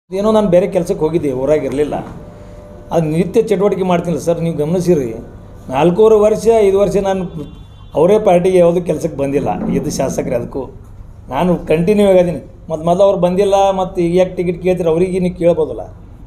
ಏನೋ ನಾನು ಬೇರೆ ಕೆಲಸಕ್ಕೆ ಹೋಗಿದ್ದೆ ಊರಾಗ ಇರಲಿಲ್ಲ ಅದು ನಿತ್ಯ ಚಟುವಟಿಕೆ ಮಾಡ್ತಿಲ್ಲ ಸರ್ ನೀವು ಗಮನಿಸಿರಿ ನಾಲ್ಕೂವರೆ ವರ್ಷ ಐದು ವರ್ಷ ನಾನು ಅವರೇ ಪಾರ್ಟಿಗೆ ಯಾವುದೂ ಕೆಲಸಕ್ಕೆ ಬಂದಿಲ್ಲ ಇದು ಶಾಸಕರು ಅದಕ್ಕೂ ನಾನು ಕಂಟಿನ್ಯೂ ಆಗಿದ್ದೀನಿ ಮತ್ತು ಮೊದಲು ಅವ್ರು ಬಂದಿಲ್ಲ ಮತ್ತು ಈಗ ಯಾಕೆ ಟಿಕೆಟ್ ಕೇಳ್ತೀರಿ ಅವರಿಗೆ ನೀವು ಕೇಳ್ಬೋದಲ್ಲ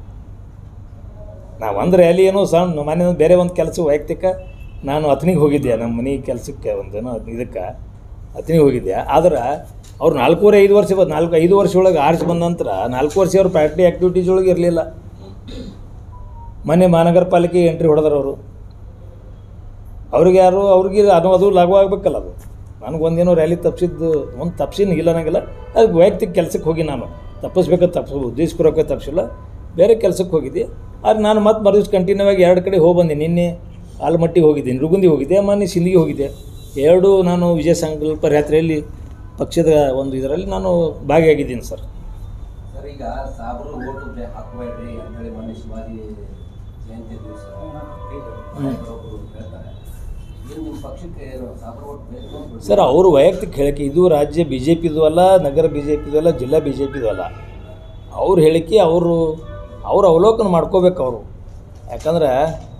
ನಾವು ಒಂದು ರ್ಯಾಲಿ ಏನೋ ಸಣ್ಣ ಮನೆ ಬೇರೆ ಒಂದು ಕೆಲಸ ವೈಯಕ್ತಿಕ ನಾನು ಅತನಿಗೆ ಹೋಗಿದ್ದೆ ನಮ್ಮ ಮನೆ ಕೆಲಸಕ್ಕೆ ಒಂದು ಏನೋ ಇದಕ್ಕೆ ಅತನಿಗೆ ಹೋಗಿದ್ದೆ ಆದ್ರೆ ಅವ್ರು ನಾಲ್ಕೂವರೆ ಐದು ವರ್ಷ ಬಂದು ನಾಲ್ಕು ಐದು ವರ್ಷ ಒಳಗೆ ಆರಿಸಿ ಬಂದ ನಂತರ ನಾಲ್ಕು ವರ್ಷ ಅವ್ರು ಪಾರ್ಟಿ ಆ್ಯಕ್ಟಿವಿಟೀಸ್ ಒಳಗೆ ಇರಲಿಲ್ಲ ಮೊನ್ನೆ ಮಹಾನಗರ ಪಾಲಿಕೆ ಎಂಟ್ರಿ ಹೊಡೆದ್ರು ಅವರು ಅವ್ರಿಗೆ ಯಾರು ಅವ್ರಿಗೆ ಅದು ಅದು ಲಾಗು ಆಗ್ಬೇಕಲ್ಲ ಅದು ನನಗೊಂದೇನೋ ರ್ಯಾಲಿ ತಪ್ಪಿಸಿದ್ದು ಒಂದು ತಪ್ಸಿನ ಇಲ್ಲ ಅನ್ನಂಗಿಲ್ಲ ಅದು ವೈಯಕ್ತಿಕ ಕೆಲಸಕ್ಕೆ ಹೋಗಿ ನಾನು ತಪ್ಪಿಸ್ಬೇಕಾದ್ರೆ ತಪ್ಪಿಸ್ ಉದ್ದೇಶಪೂರ್ವಕ ತಪ್ಪಿಸಿಲ್ಲ ಬೇರೆ ಕೆಲಸಕ್ಕೆ ಹೋಗಿದ್ದೆ ಆದ್ರೆ ನಾನು ಮತ್ತೆ ಮರುದಿವ್ಸ ಕಂಟಿನ್ಯೂ ಆಗಿ ಎರಡು ಕಡೆ ಹೋಗಿ ಬಂದೆ ನಿನ್ನೆ ಆಲಮಟ್ಟಿಗೆ ಹೋಗಿದ್ದೀನಿ ರುಗುಂದಿ ಹೋಗಿದ್ದೆ ಮೊನ್ನೆ ಸಿಂಧಿಗೆ ಹೋಗಿದ್ದೆ ಎರಡು ನಾನು ವಿಜಯ ಸಂಕಲ್ಪ ಯಾತ್ರೆಯಲ್ಲಿ ಪಕ್ಷದ ಒಂದು ಇದರಲ್ಲಿ ನಾನು ಭಾಗಿಯಾಗಿದ್ದೀನಿ ಸರ್ ಸರ್ ಈಗ ಸಾಬ್ರು ಓಟು ಬೆ- ಹಾಕ್ಬೇಡ್ರಿ ಅಂತೇಳಿ ಮೊನ್ನೆ ಶಿವಾಜಿ ಜಯಂತಿ ದಿವಸ ನಾಯಕರೊಬ್ರು ಹೇಳ್ತಾರೆ ಇದು ನಿಮ್ಮ ಪಕ್ಷಕ್ಕೆ ಏನು ಸಾಬ್ರು ಓಟ್ ಬೇಕು ಅಂತ ಬಿಡ್ತಾರೆ. ಸರ್ ಅವರು ವೈಯಕ್ತಿಕ ಹೇಳಿಕೆ ಇದು ರಾಜ್ಯ ಬಿ ಜೆ ಪಿದು ಅಲ್ಲ ನಗರ ಬಿ ಜೆ ಪಿದು ಅಲ್ಲ ಜಿಲ್ಲಾ ಬಿ ಜೆ ಪಿದು ಅಲ್ಲ ಅವ್ರ ಹೇಳಿಕೆ ಅವರು ಅವ್ರು ಅವಲೋಕನ ಮಾಡ್ಕೋಬೇಕು ಅವರು ಯಾಕಂದ್ರೆ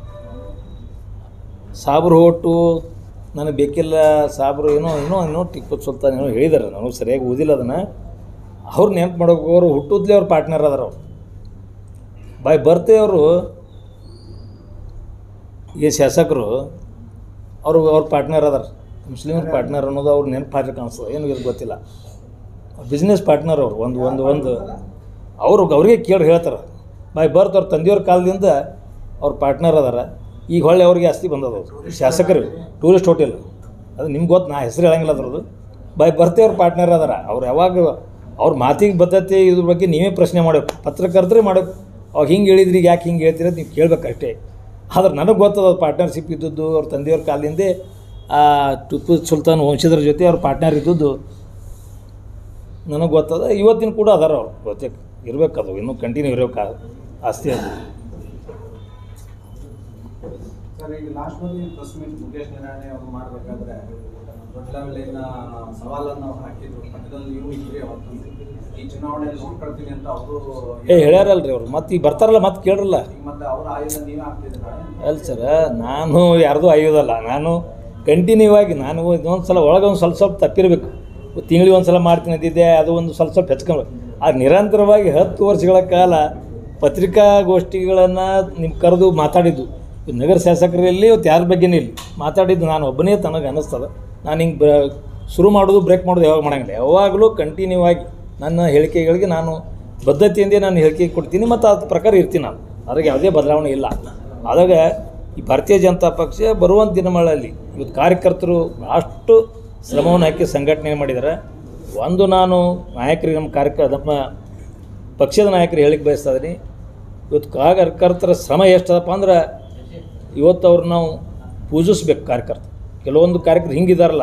ಸಾಬ್ರು ಹೊಟ್ಟು ನನಗೆ ಬೇಕಿಲ್ಲ ಸಾಬ್ರು ಏನೋ ಏನೋ ಏನೋ ಟಿಪ್ಪು ಸುಲ್ತಾನ್ ಏನೋ ಹೇಳಿದಾರೆ ನನಗೆ ಸರಿಯಾಗಿ ಓದಿಲ್ಲ ಅದನ್ನು ಅವ್ರು ನೆನ್ಪು ಮಾಡೋಕೆ ಅವರು ಹುಟ್ಟುದ್ಲೇ ಅವ್ರ ಪಾರ್ಟ್ನರ್ ಅದಾರ ಅವ್ರು ಬೈ ಬರ್ತೆ ಅವರು ಈ ಶಾಸಕರು ಅವರು ಅವ್ರ ಪಾರ್ಟ್ನರ್ ಅದಾರ ಮುಸ್ಲಿಮ್ರ ಪಾರ್ಟ್ನರ್ ಅನ್ನೋದು ಅವ್ರು ನೆನಪು ಹಾಕಿ ಕಾಣಿಸ್ತದೆ ಏನು ಇದು ಗೊತ್ತಿಲ್ಲ ಬಿಸ್ನೆಸ್ ಪಾರ್ಟ್ನರ್ ಅವರು ಒಂದು ಒಂದು ಒಂದು ಅವರು ಅವ್ರಿಗೆ ಕೇಳಿ ಹೇಳ್ತಾರೆ ಬಾಯ್ ಬರ್ತ್ ಅವ್ರ ತಂದೆಯವ್ರ ಕಾಲದಿಂದ ಅವ್ರ ಪಾರ್ಟ್ನರ್ ಅದಾರ ಈಗ ಹೊಳ್ಳಿ ಅವ್ರಿಗೆ ಆಸ್ತಿ ಬಂದದ ಅವ್ರು ಶಾಸಕರು ಟೂರಿಸ್ಟ್ ಹೋಟೆಲ್ ಅದು ನಿಮ್ಗೆ ಗೊತ್ತು ನಾ ಹೆಸರು ಹೇಳಂಗಿಲ್ಲ ಅದ್ರದ್ದು ಬಾಯ್ ಬರ್ತೆ ಅವ್ರ ಪಾರ್ಟ್ನರ್ ಅದಾರ ಅವ್ರು ಯಾವಾಗ ಅವ್ರ ಮಾತಿಗೆ ಬದ್ಧತೆ ಇದ್ರ ಬಗ್ಗೆ ನೀವೇ ಪ್ರಶ್ನೆ ಮಾಡಬೇಕು ಪತ್ರಕರ್ತರೇ ಮಾಡಬೇಕು ಅವಾಗ ಹಿಂಗೆ ಹೇಳಿದ್ರಿ ಈಗ ಯಾಕೆ ಹಿಂಗೆ ಹೇಳ್ತೀರ ನೀವು ಕೇಳಬೇಕಷ್ಟೇ ಆದ್ರೆ ನನಗೆ ಗೊತ್ತದ ಪಾರ್ಟ್ನರ್ಶಿಪ್ ಇದ್ದದ್ದು ಅವ್ರ ತಂದೆಯವ್ರ ಕಾಲದಿಂದ ಆ ಟಿಪ್ಪು ಸುಲ್ತಾನ್ ವಂಶದರ ಜೊತೆ ಅವ್ರ ಪಾರ್ಟ್ನರ್ ಇದ್ದದ್ದು ನನಗೆ ಗೊತ್ತದ ಇವತ್ತಿನ ಕೂಡ ಅದಾರ ಅವ್ರು ಗೊತ್ತೇ ಇರಬೇಕದು ಇನ್ನೂ ಕಂಟಿನ್ಯೂ ಇರಬೇಕು ಆಸ್ತಿ ಅದು ಸರ್ ಈಗ ಲಾಸ್ಟ್ ಮಂದಿ ಪ್ರೆಸ್ ಮೀಟ್ ಮುಖೇಶ್ ನಿರಾಣಿ ಅವರು ಮಾಡಬೇಕಾದ್ರೆ ದೊಡ್ಡ ಲೆವೆಲಿನ ಸವಾಲನ್ನು ಅವ್ರು ಹಾಕಿದ್ರು ಪಕ್ಕದಲ್ಲಿ ನೀವು ಇದ್ರಿ ಅವತ್ತು ಈ ಚುನಾವಣೆಯಲ್ಲಿ ನೋಡ್ಕೊಳ್ತೀನಿ ಅಂತ ಅವರು ಏ ಹೇಳ್ಯಾರಲ್ರಿ ಅವ್ರು ಮತ್ತೆ ಈಗ ಬರ್ತಾರಲ್ಲ ಮತ್ತೆ ಕೇಳ್ರಲ್ಲ ಈಗ ಮತ್ತೆ ಅವ್ರ ಆಯುಧ ನೀವೇ ಹಾಕ್ತಿದ್ರ ಅಲ್ಲ ಸರ ನಾನು ಯಾರ್ದು ಆಯೋದಲ್ಲ ನಾನು ಕಂಟಿನ್ಯೂ ಆಗಿ ನಾನು ಇನ್ನೊಂದು ಸಲ ಒಳಗೆ ಒಂದು ಸ್ವಲ್ಪ ಸ್ವಲ್ಪ ತಪ್ಪಿರಬೇಕು ತಿಂಗಳಿಗೆ ಒಂದು ಸಲ ಮಾಡ್ತೀನಿ ಅಂತಿದ್ದೆ ಅದು ಒಂದು ಸ್ವಲ್ಪ ಸ್ವಲ್ಪ ಹೆಚ್ಕೊಬೇಕು ಆ ನಿರಂತರವಾಗಿ ಹತ್ತು ವರ್ಷಗಳ ಕಾಲ ಪತ್ರಿಕಾಗೋಷ್ಠಿಗಳನ್ನು ನಿಮ್ಮ ಕರೆದು ಮಾತಾಡಿದ್ದು ಈ ನಗರ ಶಾಸಕರಲ್ಲಿ ಇವತ್ತು ಯಾರ ಬಗ್ಗೆನೇ ಇಲ್ಲ ಮಾತಾಡಿದ್ದು ನಾನು ಒಬ್ಬನೇ ತನಗೆ ಅನ್ನಿಸ್ತದೆ ನಾನು ಹಿಂಗೆ ಬ ಶುರು ಮಾಡೋದು ಬ್ರೇಕ್ ಮಾಡೋದು ಯಾವಾಗ ಮಾಡಂಗಿಲ್ಲ ಯಾವಾಗಲೂ ಕಂಟಿನ್ಯೂ ಆಗಿ ನನ್ನ ಹೇಳಿಕೆಗಳಿಗೆ ನಾನು ಬದ್ಧತೆಯಿಂದ ನಾನು ಹೇಳಿಕೆ ಕೊಡ್ತೀನಿ ಮತ್ತು ಅದ್ರ ಪ್ರಕಾರ ಇರ್ತೀನಿ ನಾನು ಅದ್ರಾಗ ಯಾವುದೇ ಬದಲಾವಣೆ ಇಲ್ಲ ಆದಾಗ ಈ ಭಾರತೀಯ ಜನತಾ ಪಕ್ಷ ಬರುವಂಥ ದಿನಗಳಲ್ಲಿ ಇವತ್ತು ಕಾರ್ಯಕರ್ತರು ಅಷ್ಟು ಶ್ರಮವನ್ನು ಹಾಕಿ ಸಂಘಟನೆ ಮಾಡಿದ್ದಾರೆ ಒಂದು ನಾನು ನಾಯಕರಿಗೆ ನಮ್ಮ ಕಾರ್ಯಕ ನಮ್ಮ ಪಕ್ಷದ ನಾಯಕರು ಹೇಳಿಕ್ಕೆ ಬಯಸ್ತಾ ಇದ್ದೀನಿ ಇವತ್ತು ಕಾರ್ಯಕರ್ತರ ಶ್ರಮ ಎಷ್ಟದಪ್ಪ ಅಂದ್ರೆ ಇವತ್ತು ಅವ್ರು ನಾವು ಪೂಜಿಸ್ಬೇಕು ಕಾರ್ಯಕರ್ತರು ಕೆಲವೊಂದು ಕಾರ್ಯಕರ್ತರು ಹಿಂಗಿದಾರಲ್ಲ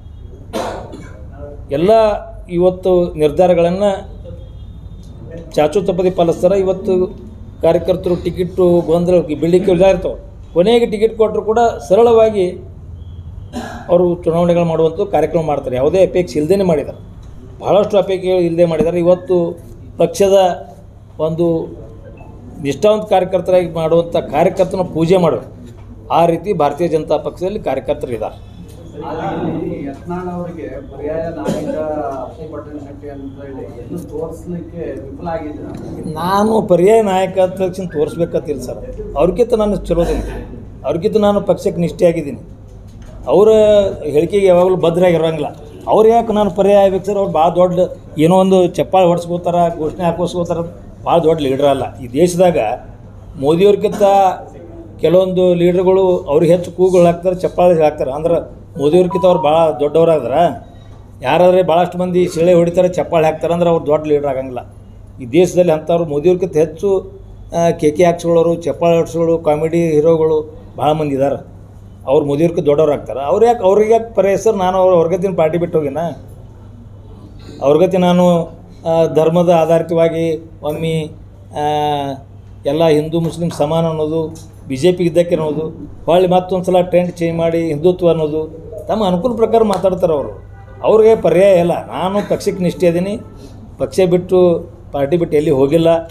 ಎಲ್ಲ ಇವತ್ತು ನಿರ್ಧಾರಗಳನ್ನು ಚಾಚು ತಪ್ಪದೆ ಪಾಲಿಸ್ತಾರೆ ಇವತ್ತು ಕಾರ್ಯಕರ್ತರು ಟಿಕೆಟು ಗೊಂದಲ ಬಿಲ್ಡಿಂಗ್ ಇರ್ತಾವೆ ಕೊನೆಗೆ ಟಿಕೆಟ್ ಕೊಟ್ಟರು ಕೂಡ ಸರಳವಾಗಿ ಅವರು ಚುನಾವಣೆಗಳು ಮಾಡುವಂಥ ಕಾರ್ಯಕ್ರಮ ಮಾಡ್ತಾರೆ ಯಾವುದೇ ಅಪೇಕ್ಷೆ ಇಲ್ಲದೇ ಮಾಡಿದ್ದಾರೆ ಬಹಳಷ್ಟು ಅಪೇಕ್ಷೆ ಇಲ್ಲದೆ ಮಾಡಿದ್ದಾರೆ ಇವತ್ತು ಪಕ್ಷದ ಒಂದು ನಿಷ್ಠಾವಂತ ಕಾರ್ಯಕರ್ತರಾಗಿ ಮಾಡುವಂಥ ಕಾರ್ಯಕರ್ತನ ಪೂಜೆ ಮಾಡಬೇಕು ಆ ರೀತಿ ಭಾರತೀಯ ಜನತಾ ಪಕ್ಷದಲ್ಲಿ ಕಾರ್ಯಕರ್ತರು ಇದ್ದಾರೆ ಯತ್ನಾಳ್ ಅವರಿಗೆ ಪರ್ಯಾಯ ನಾಯಕ ಪಟ್ಟಣ ಶೆಟ್ಟಿ ಅಂತ ಹೇಳಿ ಎಲ್ಲೂ ತೋರಿಸ್ಲಿಕ್ಕೆ ವಿಫಲ ಆಗಿದ್ದೀರ ನಾನು ಪರ್ಯಾಯ ನಾಯಕ ಅಂತ ತಕ್ಷಣ ತೋರಿಸ್ಬೇಕಂತಿಲ್ಲ ಸರ್ ಅವ್ರಿಗಿಂತ ನಾನು ಚಲೋದಿನಿ ಅವ್ರಿಗಿಂತ ನಾನು ಪಕ್ಷಕ್ಕೆ ನಿಷ್ಠೆಯಾಗಿದ್ದೀನಿ ಅವರ ಹೇಳಿಕೆಗೆ ಯಾವಾಗಲೂ ಭದ್ರಾಗಿರೋಂಗಿಲ್ಲ ಅವ್ರು ಯಾಕೆ ನಾನು ಪರ್ಯಾಯ ಆಗ್ಬೇಕು ಸರ್ ಅವ್ರು ಭಾಳ ದೊಡ್ಡ ಏನೋ ಒಂದು ಚಪ್ಪಾಳೆ ಹೊಡ್ಸ್ಕೋತಾರ ಘೋಷಣೆ ಹಾಕೋಸ್ಕೋತಾರ ಭಾಳ ದೊಡ್ಡ ಲೀಡರ್ ಅಲ್ಲ ಈ ದೇಶದಾಗ ಮೋದಿಯವ್ರಿಗಿಂತ ಕೆಲವೊಂದು ಲೀಡರ್ಗಳು ಅವ್ರಿಗೆ ಹೆಚ್ಚು ಕೂಗುಗಳು ಹಾಕ್ತಾರೆ ಚಪ್ಪಾಳೆ ಹಾಕ್ತಾರೆ ಅಂದ್ರೆ ಮೋದಿಯವ್ರಿಗಿಂತ ಅವ್ರು ಭಾಳ ದೊಡ್ಡವರಾದ್ರ ಯಾರಾದ್ರೆ ಭಾಳಷ್ಟು ಮಂದಿ ಶಿಳೆ ಹೊಡಿತಾರೆ ಚಪ್ಪಾಳೆ ಹಾಕ್ತಾರೆ ಅಂದ್ರೆ ಅವ್ರು ದೊಡ್ಡ ಲೀಡರ್ ಆಗಂಗಿಲ್ಲ ಈ ದೇಶದಲ್ಲಿ ಅಂಥವ್ರು ಮೋದಿಯವ್ರಿಗಿಂತ ಹೆಚ್ಚು ಆ, ಕೇಕೆ ಹಾಕ್ಸ್ಕೊಳ್ಳೋರು ಚಪ್ಪಾಳೆ ಹೊಡ್ಸೋಳು ಕಾಮಿಡಿ ಹೀರೋಗಳು ಭಾಳ ಮಂದಿ ಇದ್ದಾರೆ ಅವ್ರು ಮೋದಿಯವ್ರಿಗೆ ದೊಡ್ಡವ್ರು ಆಗ್ತಾರೆ ಅವ್ರು ಯಾಕೆ ಅವ್ರಿಗೆ ಯಾಕೆ ಪರ ಹೆಸರು ನಾನು ಅವ್ರ ಹೊರಗತಿನ ಪಾರ್ಟಿ ಬಿಟ್ಟು ಹೋಗಿನ ಅವ್ರಗತಿ ನಾನು ಆ, ಧರ್ಮದ ಆಧಾರಿತವಾಗಿ ಒಮ್ಮೆ ಆ, ಎಲ್ಲ ಹಿಂದೂ ಮುಸ್ಲಿಂ ಸಮಾನ ಅನ್ನೋದು ಬಿ ಜೆ ಪಿ ಇದ್ದಕ್ಕೆ ಅನ್ನೋದು ಹೊಳ್ಳಿ ಮತ್ತೊಂದು ಸಲ ಟ್ರೆಂಡ್ ಚೇಂಜ್ ಮಾಡಿ ಹಿಂದುತ್ವ ಅನ್ನೋದು ತಮ್ಮ ಅನುಕೂಲ ಪ್ರಕಾರ ಮಾತಾಡ್ತಾರೆ ಅವರು ಅವ್ರಿಗೆ ಪರ್ಯಾಯ ಇಲ್ಲ ನಾನು ಪಕ್ಷಕ್ಕೆ ನಿಷ್ಠೆ ಇದ್ದೀನಿ ಪಕ್ಷ ಬಿಟ್ಟು ಪಾರ್ಟಿ ಬಿಟ್ಟು ಎಲ್ಲಿ ಹೋಗಿಲ್ಲ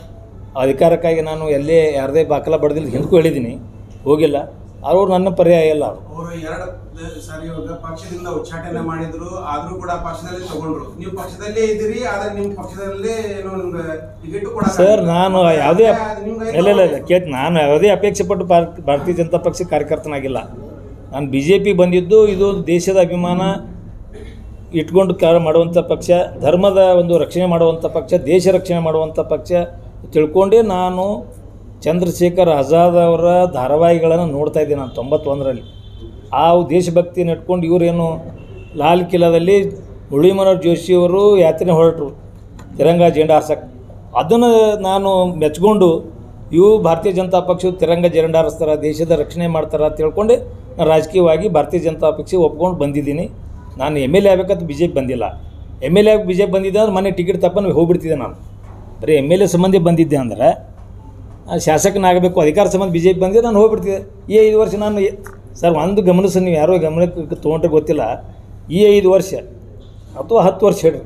ಆ ಅಧಿಕಾರಕ್ಕಾಗಿ ನಾನು ಎಲ್ಲೇ ಯಾರದೇ ಬಾಕಲ ಬಡ್ದಿಲ್ಲ ಹಿಂದಕ್ಕೂ ಹೇಳಿದ್ದೀನಿ ಹೋಗಿಲ್ಲ ಅವ್ರು ನನ್ನ ಪರ್ಯಾಯ ಇಲ್ಲ ಅವರು ಅವರು ಎರಡು ಸಾರಿ ಇವಾಗ ಪಕ್ಷದಿಂದ ಉಚ್ಚಾಟನೆ ಮಾಡಿದ್ರು ಆದ್ರೂ ಕೂಡ ಪಕ್ಷದಲ್ಲಿ ತಗೊಂಡ್ರು ನೀವು ಪಕ್ಷದಲ್ಲೇ ಇದ್ದೀರಿ ಆದ್ರೆ ನಿಮ್ ಪಕ್ಷದಲ್ಲೇ ಏನೋ ನಿಮ್ಗೆ ಟಿಕೆಟ್ ಕೂಡ ಸರ್ ನಾನು ಯಾವುದೇ ಇಲ್ಲ ಇಲ್ಲ ಇಲ್ಲ ಕೇಟ್ ನಾನು ಯಾವುದೇ ಅಪೇಕ್ಷೆ ಪಟ್ಟು ಭಾರತ ಭಾರತೀಯ ಜನತಾ ಪಕ್ಷ ಕಾರ್ಯಕರ್ತನಾಗಿಲ್ಲ ನಾನು ಬಿ ಜೆ ಪಿ ಬಂದಿದ್ದು ಇದು ದೇಶದ ಅಭಿಮಾನ ಇಟ್ಕೊಂಡು ಕಾರ್ಯ ಮಾಡುವಂಥ ಪಕ್ಷ ಧರ್ಮದ ಒಂದು ರಕ್ಷಣೆ ಮಾಡುವಂಥ ಪಕ್ಷ ದೇಶ ರಕ್ಷಣೆ ಮಾಡುವಂಥ ಪಕ್ಷ ತಿಳ್ಕೊಂಡೇ ನಾನು ಚಂದ್ರಶೇಖರ್ ಆಜಾದ್ ಅವರ ಧಾರಾವಾಹಿಗಳನ್ನು ನೋಡ್ತಾ ಇದ್ದೆ ನಾನು ತೊಂಬತ್ತೊಂದರಲ್ಲಿ ಆ ದೇಶಭಕ್ತಿಯನ್ನು ಇಟ್ಕೊಂಡು ಇವರೇನು ಲಾಲ್ ಕಿಲಾದಲ್ಲಿ ಮುರಳಿ ಮನೋಹರ್ ಜೋಶಿಯವರು ಯಾತ್ರೆ ಹೊರಟರು ತಿರಂಗ ಜೆಂಡಾ ಹಾರ್ಸಕ್ಕೆ ಅದನ್ನು ನಾನು ಮೆಚ್ಕೊಂಡು ಇವು ಭಾರತೀಯ ಜನತಾ ಪಕ್ಷ ತಿರಂಗ ಜೆಂಡಾ ಹಾರಿಸ್ತಾರೆ ದೇಶದ ರಕ್ಷಣೆ ಮಾಡ್ತಾರೆ ಅಂತ ತಿಳ್ಕೊಂಡೆ ನಾನು ರಾಜಕೀಯವಾಗಿ ಭಾರತೀಯ ಜನತಾ ಪಕ್ಷ ಒಪ್ಕೊಂಡು ಬಂದಿದ್ದೀನಿ ನಾನು ಎಮ್ ಎಲ್ ಎ ಆಗ್ಬೇಕಂತ ಬಿ ಜೆ ಪಿ ಬಂದಿಲ್ಲ ಎಮ್ ಎಲ್ ಎ ಆಗಿ ಬಿ ಜೆ ಪಿ ಬಂದಿದ್ದೆ ಅಂದ್ರೆ ಮನೆ ಟಿಕೆಟ್ ತಪ್ಪನ್ನು ಹೋಗ್ಬಿಡ್ತಿದ್ದೆ ನಾನು ಬರೀ ಎಮ್ ಎಲ್ ಎ ಸಂಬಂಧಿ ಬಂದಿದ್ದೆ ಅಂದ್ರೆ ಆ ಶಾಸಕನಾಗಬೇಕು ಅಧಿಕಾರ ಸಂಬಂಧ ಬಿ ಜೆ ಪಿ ಬಂದಿದ್ದೆ ನಾನು ಹೋಗ್ಬಿಡ್ತಿದ್ದೆ ಈ ಐದು ವರ್ಷ ನಾನು ಎ- ಸರ್ ಒಂದು ಗಮನಿಸಿ ನೀವು ಯಾರೋ ಗಮನಕ್ಕೆ ತೊಗೊಂಡ್ರೆ ಗೊತ್ತಿಲ್ಲ ಈ ಐದು ವರ್ಷ ಅಥವಾ ಹತ್ತು ವರ್ಷ ಹೇಳ್ರಿ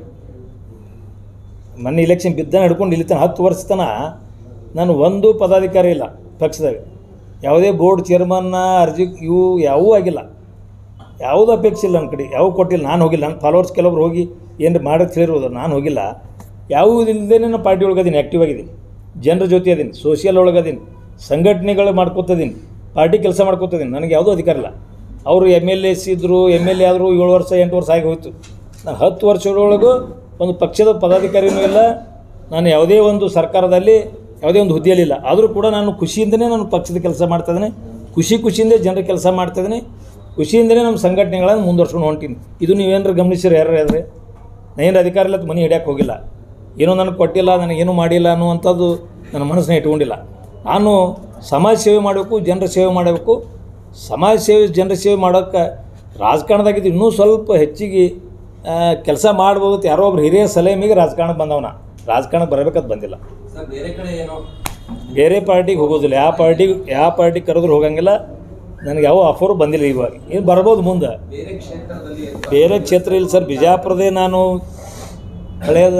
ಮೊನ್ನೆ ಇಲೆಕ್ಷನ್ ಬಿದ್ದಾನ ಹಿಡ್ಕೊಂಡು ಇಲ್ಲಿ ತನಕ ಹತ್ತು ವರ್ಷ ತನಕ ನಾನು ಒಂದು ಪದಾಧಿಕಾರಿ ಇಲ್ಲ ಪಕ್ಷದಾಗ ಯಾವುದೇ ಬೋರ್ಡ್ ಚೇರ್ಮನ್ನ ಅರ್ಜಿ ಇವು ಯಾವೂ ಆಗಿಲ್ಲ ಯಾವುದೂ ಅಪೇಕ್ಷೆ ಇಲ್ಲ ನನ್ನ ಕಡೆ ಯಾವ ಕೊಟ್ಟಿಲ್ಲ ನಾನು ಹೋಗಿಲ್ಲ ನನ್ನ ಫಾಲೋವರ್ಸ್ ಕೆಲವ್ರು ಹೋಗಿ ಏನು ಮಾಡೋದು ಹೇಳಿರ್ಬೋದು ನಾನು ಹೋಗಿಲ್ಲ ಯಾವುದೂ ಇಲ್ಲದೇ ನಾನು ಪಾರ್ಟಿ ಒಳಗದೀನಿ ಆ್ಯಕ್ಟಿವ್ ಆಗಿದ್ದೀನಿ ಜನರ ಜೊತೆ ಅದೀನಿ ಸೋಷಿಯಲ್ ಒಳಗದೀನಿ ಸಂಘಟನೆಗಳು ಮಾಡ್ಕೊತದೀನಿ ಪಾರ್ಟಿ ಕೆಲಸ ಮಾಡ್ಕೊತದೀನಿ ನನಗೆ ಯಾವುದೂ ಅಧಿಕಾರ ಇಲ್ಲ ಅವರು ಎಮ್ ಎಲ್ ಎಸ್ ಇದ್ದರು ಎಮ್ ಎಲ್ ಎ ಆದರು ಏಳು ವರ್ಷ ಎಂಟು ವರ್ಷ ಆಗಿ ಹೋಯ್ತು ನಾನು ಹತ್ತು ವರ್ಷದೊಳಗೂ ಒಂದು ಪಕ್ಷದ ಪದಾಧಿಕಾರಿನೂ ಇಲ್ಲ ನಾನು ಯಾವುದೇ ಒಂದು ಸರ್ಕಾರದಲ್ಲಿ ಯಾವುದೇ ಒಂದು ಹುದ್ದೆಯಲ್ಲಿಲ್ಲ ಆದರೂ ಕೂಡ ನಾನು ಖುಷಿಯಿಂದನೇ ನಾನು ಪಕ್ಷದ ಕೆಲಸ ಮಾಡ್ತಾಯಿದ್ದೀನಿ ಖುಷಿ ಖುಷಿಯಿಂದ ಜನರ ಕೆಲಸ ಮಾಡ್ತಾಯಿದ್ದೀನಿ ಖುಷಿಯಿಂದನೇ ನಮ್ಮ ಸಂಘಟನೆಗಳನ್ನು ಮುಂದುವರ್ಸ್ಕೊಂಡು ಹೊಂಟೀನಿ ಇದು ನೀವೇನಾರು ಗಮನಿಸಿರಿ ಯಾರು ಹೇಳಿದ್ರೆ ಏನು ಅಧಿಕಾರ ಇಲ್ಲ ಮನೆ ಹಿಡಿಯೋಕೆ ಹೋಗಿಲ್ಲ ಏನೋ ನನಗೆ ಕೊಟ್ಟಿಲ್ಲ ನನಗೇನು ಮಾಡಿಲ್ಲ ಅನ್ನುವಂಥದ್ದು ನನ್ನ ಮನಸ್ಸನ್ನ ಇಟ್ಕೊಂಡಿಲ್ಲ ನಾನು ಸಮಾಜ ಸೇವೆ ಮಾಡಬೇಕು ಜನರ ಸೇವೆ ಮಾಡಬೇಕು ಸಮಾಜ ಸೇವೆ ಜನರ ಸೇವೆ ಮಾಡೋಕ್ಕೆ ರಾಜಕಾರಣದಾಗಿದ್ದು ಇನ್ನೂ ಸ್ವಲ್ಪ ಹೆಚ್ಚಿಗೆ ಕೆಲಸ ಮಾಡ್ಬೋದು ಅಂತ ಯಾರೋ ಒಬ್ರು ಹಿರಿಯ ಸಲಹೆ ಮೇಲೆ ರಾಜಕಾರಣಕ್ಕೆ ಬಂದವನ ರಾಜಕಾರಣಕ್ಕೆ ಬರಬೇಕಂತ ಬಂದಿಲ್ಲ ಸರ್ ಬೇರೆ ಕಡೆ ಏನೋ ಬೇರೆ ಪಾರ್ಟಿಗೆ ಹೋಗೋದಿಲ್ಲ ಯಾವ ಪಾರ್ಟಿ ಯಾವ ಪಾರ್ಟಿ ಕರೆದ್ರು ಹೋಗಂಗಿಲ್ಲ ನನಗೆ ಯಾವ ಆಫರು ಬಂದಿಲ್ಲ ಇವಾಗ ಏನು ಬರ್ಬೋದು ಮುಂದೆ ಬೇರೆ ಕ್ಷೇತ್ರದಲ್ಲಿ ಬೇರೆ ಕ್ಷೇತ್ರ ಇಲ್ಲ ಸರ್ ಬಿಜಾಪುರದೇ ನಾನು ಕಳೆದ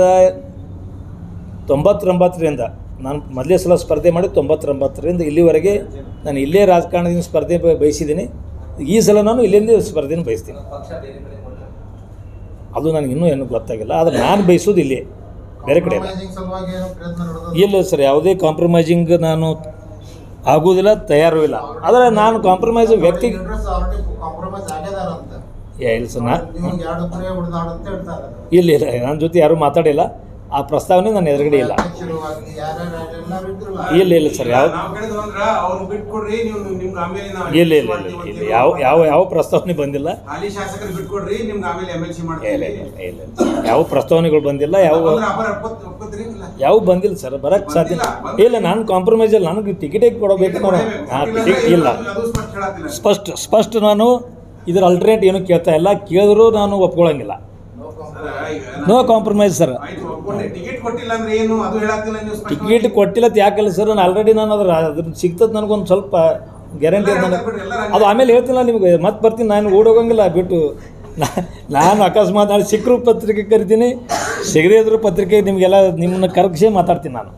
ತೊಂಬತ್ತೊಂಬತ್ತರಿಂದ ನಾನು ಮೊದಲೇ ಸಲ ಸ್ಪರ್ಧೆ ಮಾಡಿ ತೊಂಬತ್ತೊಂಬತ್ತರಿಂದ ಇಲ್ಲಿವರೆಗೆ ನಾನು ಇಲ್ಲೇ ರಾಜಕಾರಣದಿಂದ ಸ್ಪರ್ಧೆ ಬ- ಬಯಸಿದ್ದೀನಿ ಈ ಸಲ ನಾನು ಇಲ್ಲಿಂದ ಸ್ಪರ್ಧೆನ ಬಯಸ್ತೀನಿ ಪಕ್ಷ ಬೇರೆ ಕಡೆ ಕೊಟ್ಟರೆ ಅದು ನನಗೆ ಇನ್ನೂ ಏನೂ ಗೊತ್ತಾಗಿಲ್ಲ ಆದರೆ ನಾನು ಬಯಸೋದು ಇಲ್ಲೇ ಬೇರೆ ಕಡೆ ಇಲ್ಲ ಸಲುವಾಗಿ ಏನೋ ಪ್ರಯತ್ನ ನಡೆದ ಇಲ್ಲ ಸರ್ ಯಾವುದೇ ಕಾಂಪ್ರಮೈಸಿಂಗ್ ನಾನು ಆಗೋದಿಲ್ಲ ತಯಾರು ಇಲ್ಲ ಆದರೆ ನಾನು ಕಾಂಪ್ರಮೈಸ್ ವ್ಯಕ್ತಿ ಆಲ್ರೆಡಿ ಕಾಂಪ್ರಮೈಸ್ ಆಗ್ಯದಾರ ಅಂತ ಏ, ಇಲ್ಲ ಸರ್ ನಾ ನೀವು ಎರಡು ಕಡೆ ಹೊಡೆದಾಡಂತ ಹೇಳ್ತಾರೆ ಇಲ್ಲ ಇಲ್ಲ ನನ್ನ ಜೊತೆ ಯಾರೂ ಮಾತಾಡಿಲ್ಲ ಆ ಪ್ರಸ್ತಾವನೆ ನನ್ನ ಎದುರುಗಡೆ ಇಲ್ಲ ಅಧ್ಯಕ್ಷರು ಆಗ್ಲಿ, ಯಾರ್ಯಾರು ಎಲ್ಲರೂ ಇದ್ರಲ್ಲ ಇಲ್ಲ ಇಲ್ಲ ಸರ್ ಯಾವ ನಾವ್ ಕೇಳಿದ್ವು ಅಂದ್ರ ಅವ್ರು ಬಿಟ್ಕೊಡ್ರಿ ನೀವು ನಿಮ್ಗೆ ಆಮೇಲೆ ನಾವು ಇಲ್ಲ ಇಲ್ಲ ಇಲ್ಲ ಇಲ್ಲ ಇಲ್ಲ ಯಾವ ಯಾವ ಯಾವ ಪ್ರಸ್ತಾವನೆ ಬಂದಿಲ್ಲ ಹಾಲಿ ಶಾಸಕರು ಬಿಟ್ಕೊಡ್ರಿ ನಿಮ್ಗೆ ಆಮೇಲೆ ಎಮ್ ಎಲ್ ಸಿ ಇಲ್ಲ ಮಾಡ್ತೀವಿ ಇಲ್ಲ ಇಲ್ಲ ಇಲ್ಲ ಇಲ್ಲ. ಯಾವ ಪ್ರಸ್ತಾವನೆಗಳು ಬಂದಿಲ್ಲ ಯಾವ ಅಂದ್ರೆ ಅಪರ ಒಪ್ಪತ್- ಒಪ್ಪತ್ತೀರಿ ಇಲ್ಲ ಯಾವ ಬಂದಿಲ್ಲ ಸರ್ ಬರಕ್ಕೆ ಸಾಧ್ಯ ಇಲ್ಲ ನಾನು ಕಾಂಪ್ರಮೈಸ್ ಇಲ್ಲ ನನಗೆ ಟಿಕೆಟೇ ಕೊಡಬೇಕು ನಾನು ಹಾಂ ಟಿಕೆಟ್ ಇಲ್ಲ ಅದು ಸ್ಪಷ್ಟ ಹೇಳತ್ತಿಲ್ಲ ಸ್ಪಷ್ಟ ಸ್ಪಷ್ಟ ನಾನು ಇದ್ರ ಅಲ್ಟರ್ನೇಟ್ ಏನು ಕೇಳ್ತಾ ಇಲ್ಲ ಕೇಳಿದ್ರು ನಾನು ಒಪ್ಕೊಳ್ಳಂಗಿಲ್ಲ ಸರ್, ಈಗ ನೋ ಕಾಂಪ್ರಮೈಸ್ ಸರ್ ಆಯ್ತು ಒಪ್ಕೊಂಡ್ರಿ ಟಿಕೆಟ್ ಕೊಟ್ಟಿಲ್ಲ ಅಂದ್ರೆ ಏನು ಅದು ಹೇಳತ್ತಿಲ್ಲ ನೀವು ಸ್ಪಷ್ಟವಾಗಿ? ಟಿಕೆಟ್ ಕೊಟ್ಟಿಲ್ಲ ಅಂತ ಯಾಕಲ್ಲ ಸರ್ ನಾನು ಆಲ್ರೆಡಿ ನಾನು ಅದ್ರ ಅದ್ರ ಸಿಗ್ತದೆ ನನಗೊಂದು ಸ್ವಲ್ಪ ಗ್ಯಾರಂಟಿ ಅದ ನನಗೆ ಅದು ಆಮೇಲೆ ಹೇಳ್ತೀನಿ ನಿಮಗೆ ಮತ್ತೆ ಬರ್ತೀನಿ ನಾನು ಓಡೋಗಂಗಿಲ್ಲ ಬಿಟ್ಟು ನಾ- ನಾನು ಅಕಸ್ಮಾತ್ ನಾಳೆ ಸಿಕ್ಕರು ಪತ್ರಿಕೆ ಕರಿತೀನಿ ಸಿಗದೇ ಇದ್ರು ಪತ್ರಿಕೆ ನಿಮಗೆಲ್ಲ ನಿಮ್ಮನ್ನ ಕರಗಿಸೇ ಮಾತಾಡ್ತೀನಿ ನಾನು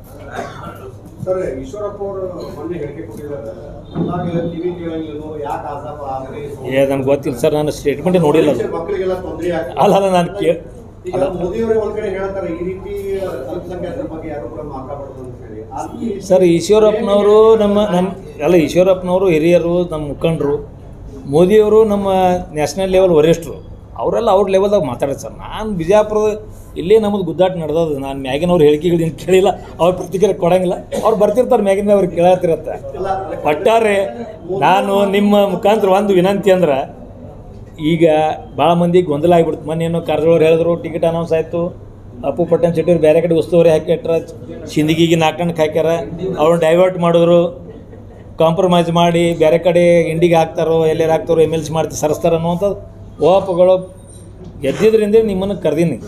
ಸರ್ ಈಶ್ವರಪ್ಪ ಅವರು ಮೊನ್ನೆ ಹೇಳಿಕೆ ಕೊಟ್ಟಿದ್ದಾರೆ ಎಲ್ಲಾಗ ಟಿವಿ ಕೇಳಂಗಿಲ್ಲ ಯಾಕೆ ಆಸಾಪ ಆಗ್ರಿ ಏ ನನಗೆ ಗೊತ್ತಿಲ್ಲ ಸರ್ ನಾನು ಸ್ಟೇಟ್ಮೆಂಟೇ ನೋಡಿಲ್ಲ ಅದು ಮಕ್ಕಳಿಗೆಲ್ಲ ತೊಂದರೆ ಆಗ್ತದೆ ಅಲ್ಲ ಅಲ್ಲ ನಾನು ಕೇ ಈಗ ಅಲ್ಲ ಮೋದಿಯವರೇ ಒಂದ್ ಕಡೆ ಹೇಳ್ತಾರೆ ಈ ರೀತಿ ಅಲ್ಪಸಂಖ್ಯಾತರ ಬಗ್ಗೆ ಯಾರು ಕೂಡ ಮಾತಾಡಬಾರ್ದು ಅಂತ ಹೇಳಿ ಅಲ್ಲಿ ಸರ್ ಈಶ್ವರಪ್ಪನವರು ನಮ್ಮ ನಮ್ಮ ಅಲ್ಲ ಈಶ್ವರಪ್ಪನವರು ಹಿರಿಯರು ನಮ್ಮ ಮುಖಂಡರು ಮೋದಿಯವರು ನಮ್ಮ ನ್ಯಾಷನಲ್ ಲೆವೆಲ್ ವರಿಷ್ಠರು ಅವರೆಲ್ಲ ಅವ್ರ ಲೆವೆಲ್ದಾಗ ಮಾತಾಡ್ತಾರೆ ಸರ್ ನಾನು ಬಿಜಾಪುರದ ಇಲ್ಲೇ ನಮ್ಮದು ಗುದ್ದಾಟ ನಡೆದದು ನಾನು ಮ್ಯಾಗಿನವ್ರ ಹೇಳಿಕೆಗಳನ್ನ ಕೇಳಿಲ್ಲ ಅವ್ರ ಪ್ರತಿಕ್ರಿಯೆ ಕೊಡಂಗಿಲ್ಲ ಅವ್ರು ಬರ್ತಿರ್ತಾರೆ ಮ್ಯಾಗಿನ ಅವ್ರು ಕೇಳತ್ತಿರತ್ತೆ ಒಟ್ಟಾರೆ ನಾನು ನಿಮ್ಮ ಮುಖಾಂತರ ಒಂದು ವಿನಂತಿ ಅಂದ್ರೆ ಈಗ ಭಾಳ ಮಂದಿಗೆ ಗೊಂದಲ ಆಗಿಬಿಡ್ತು ಮೊನ್ನೆ ಏನೋ ಕಾರ್ಯದವ್ರು ಹೇಳಿದ್ರು ಟಿಕೆಟ್ ಅನೌನ್ಸ್ ಆಯಿತು ಅಪ್ಪು ಪಟ್ಟಣ ಶೆಟ್ಟಿಯವ್ರು ಬೇರೆ ಕಡೆ ಉಸ್ತುವಾರಿ ಹಾಕಿಟ್ರ ಸಿಂದಗಿಗೆ ನಾಲ್ಕಣ್ಣಕ್ಕೆ ಹಾಕ್ಯಾರ ಅವ್ರನ್ನ ಡೈವರ್ಟ್ ಮಾಡಿದ್ರು ಕಾಂಪ್ರಮೈಸ್ ಮಾಡಿ ಬೇರೆ ಕಡೆ ಇಂಡಿಗೆ ಹಾಕ್ತಾರೋ ಎಲ್ಲೇರು ಹಾಕ್ತಾರೋ ಎಮ್ ಎಲ್ ಸಿ ಮಾಡ್ತಾರೆ ಸರಿಸ್ತಾರ ಅನ್ನುವಂಥದ್ದು ಓಪಗಳು ಗೆದ್ದಿದ್ರಿಂದ ನಿಮ್ಮನ್ನು ಕರೆದೀನಿ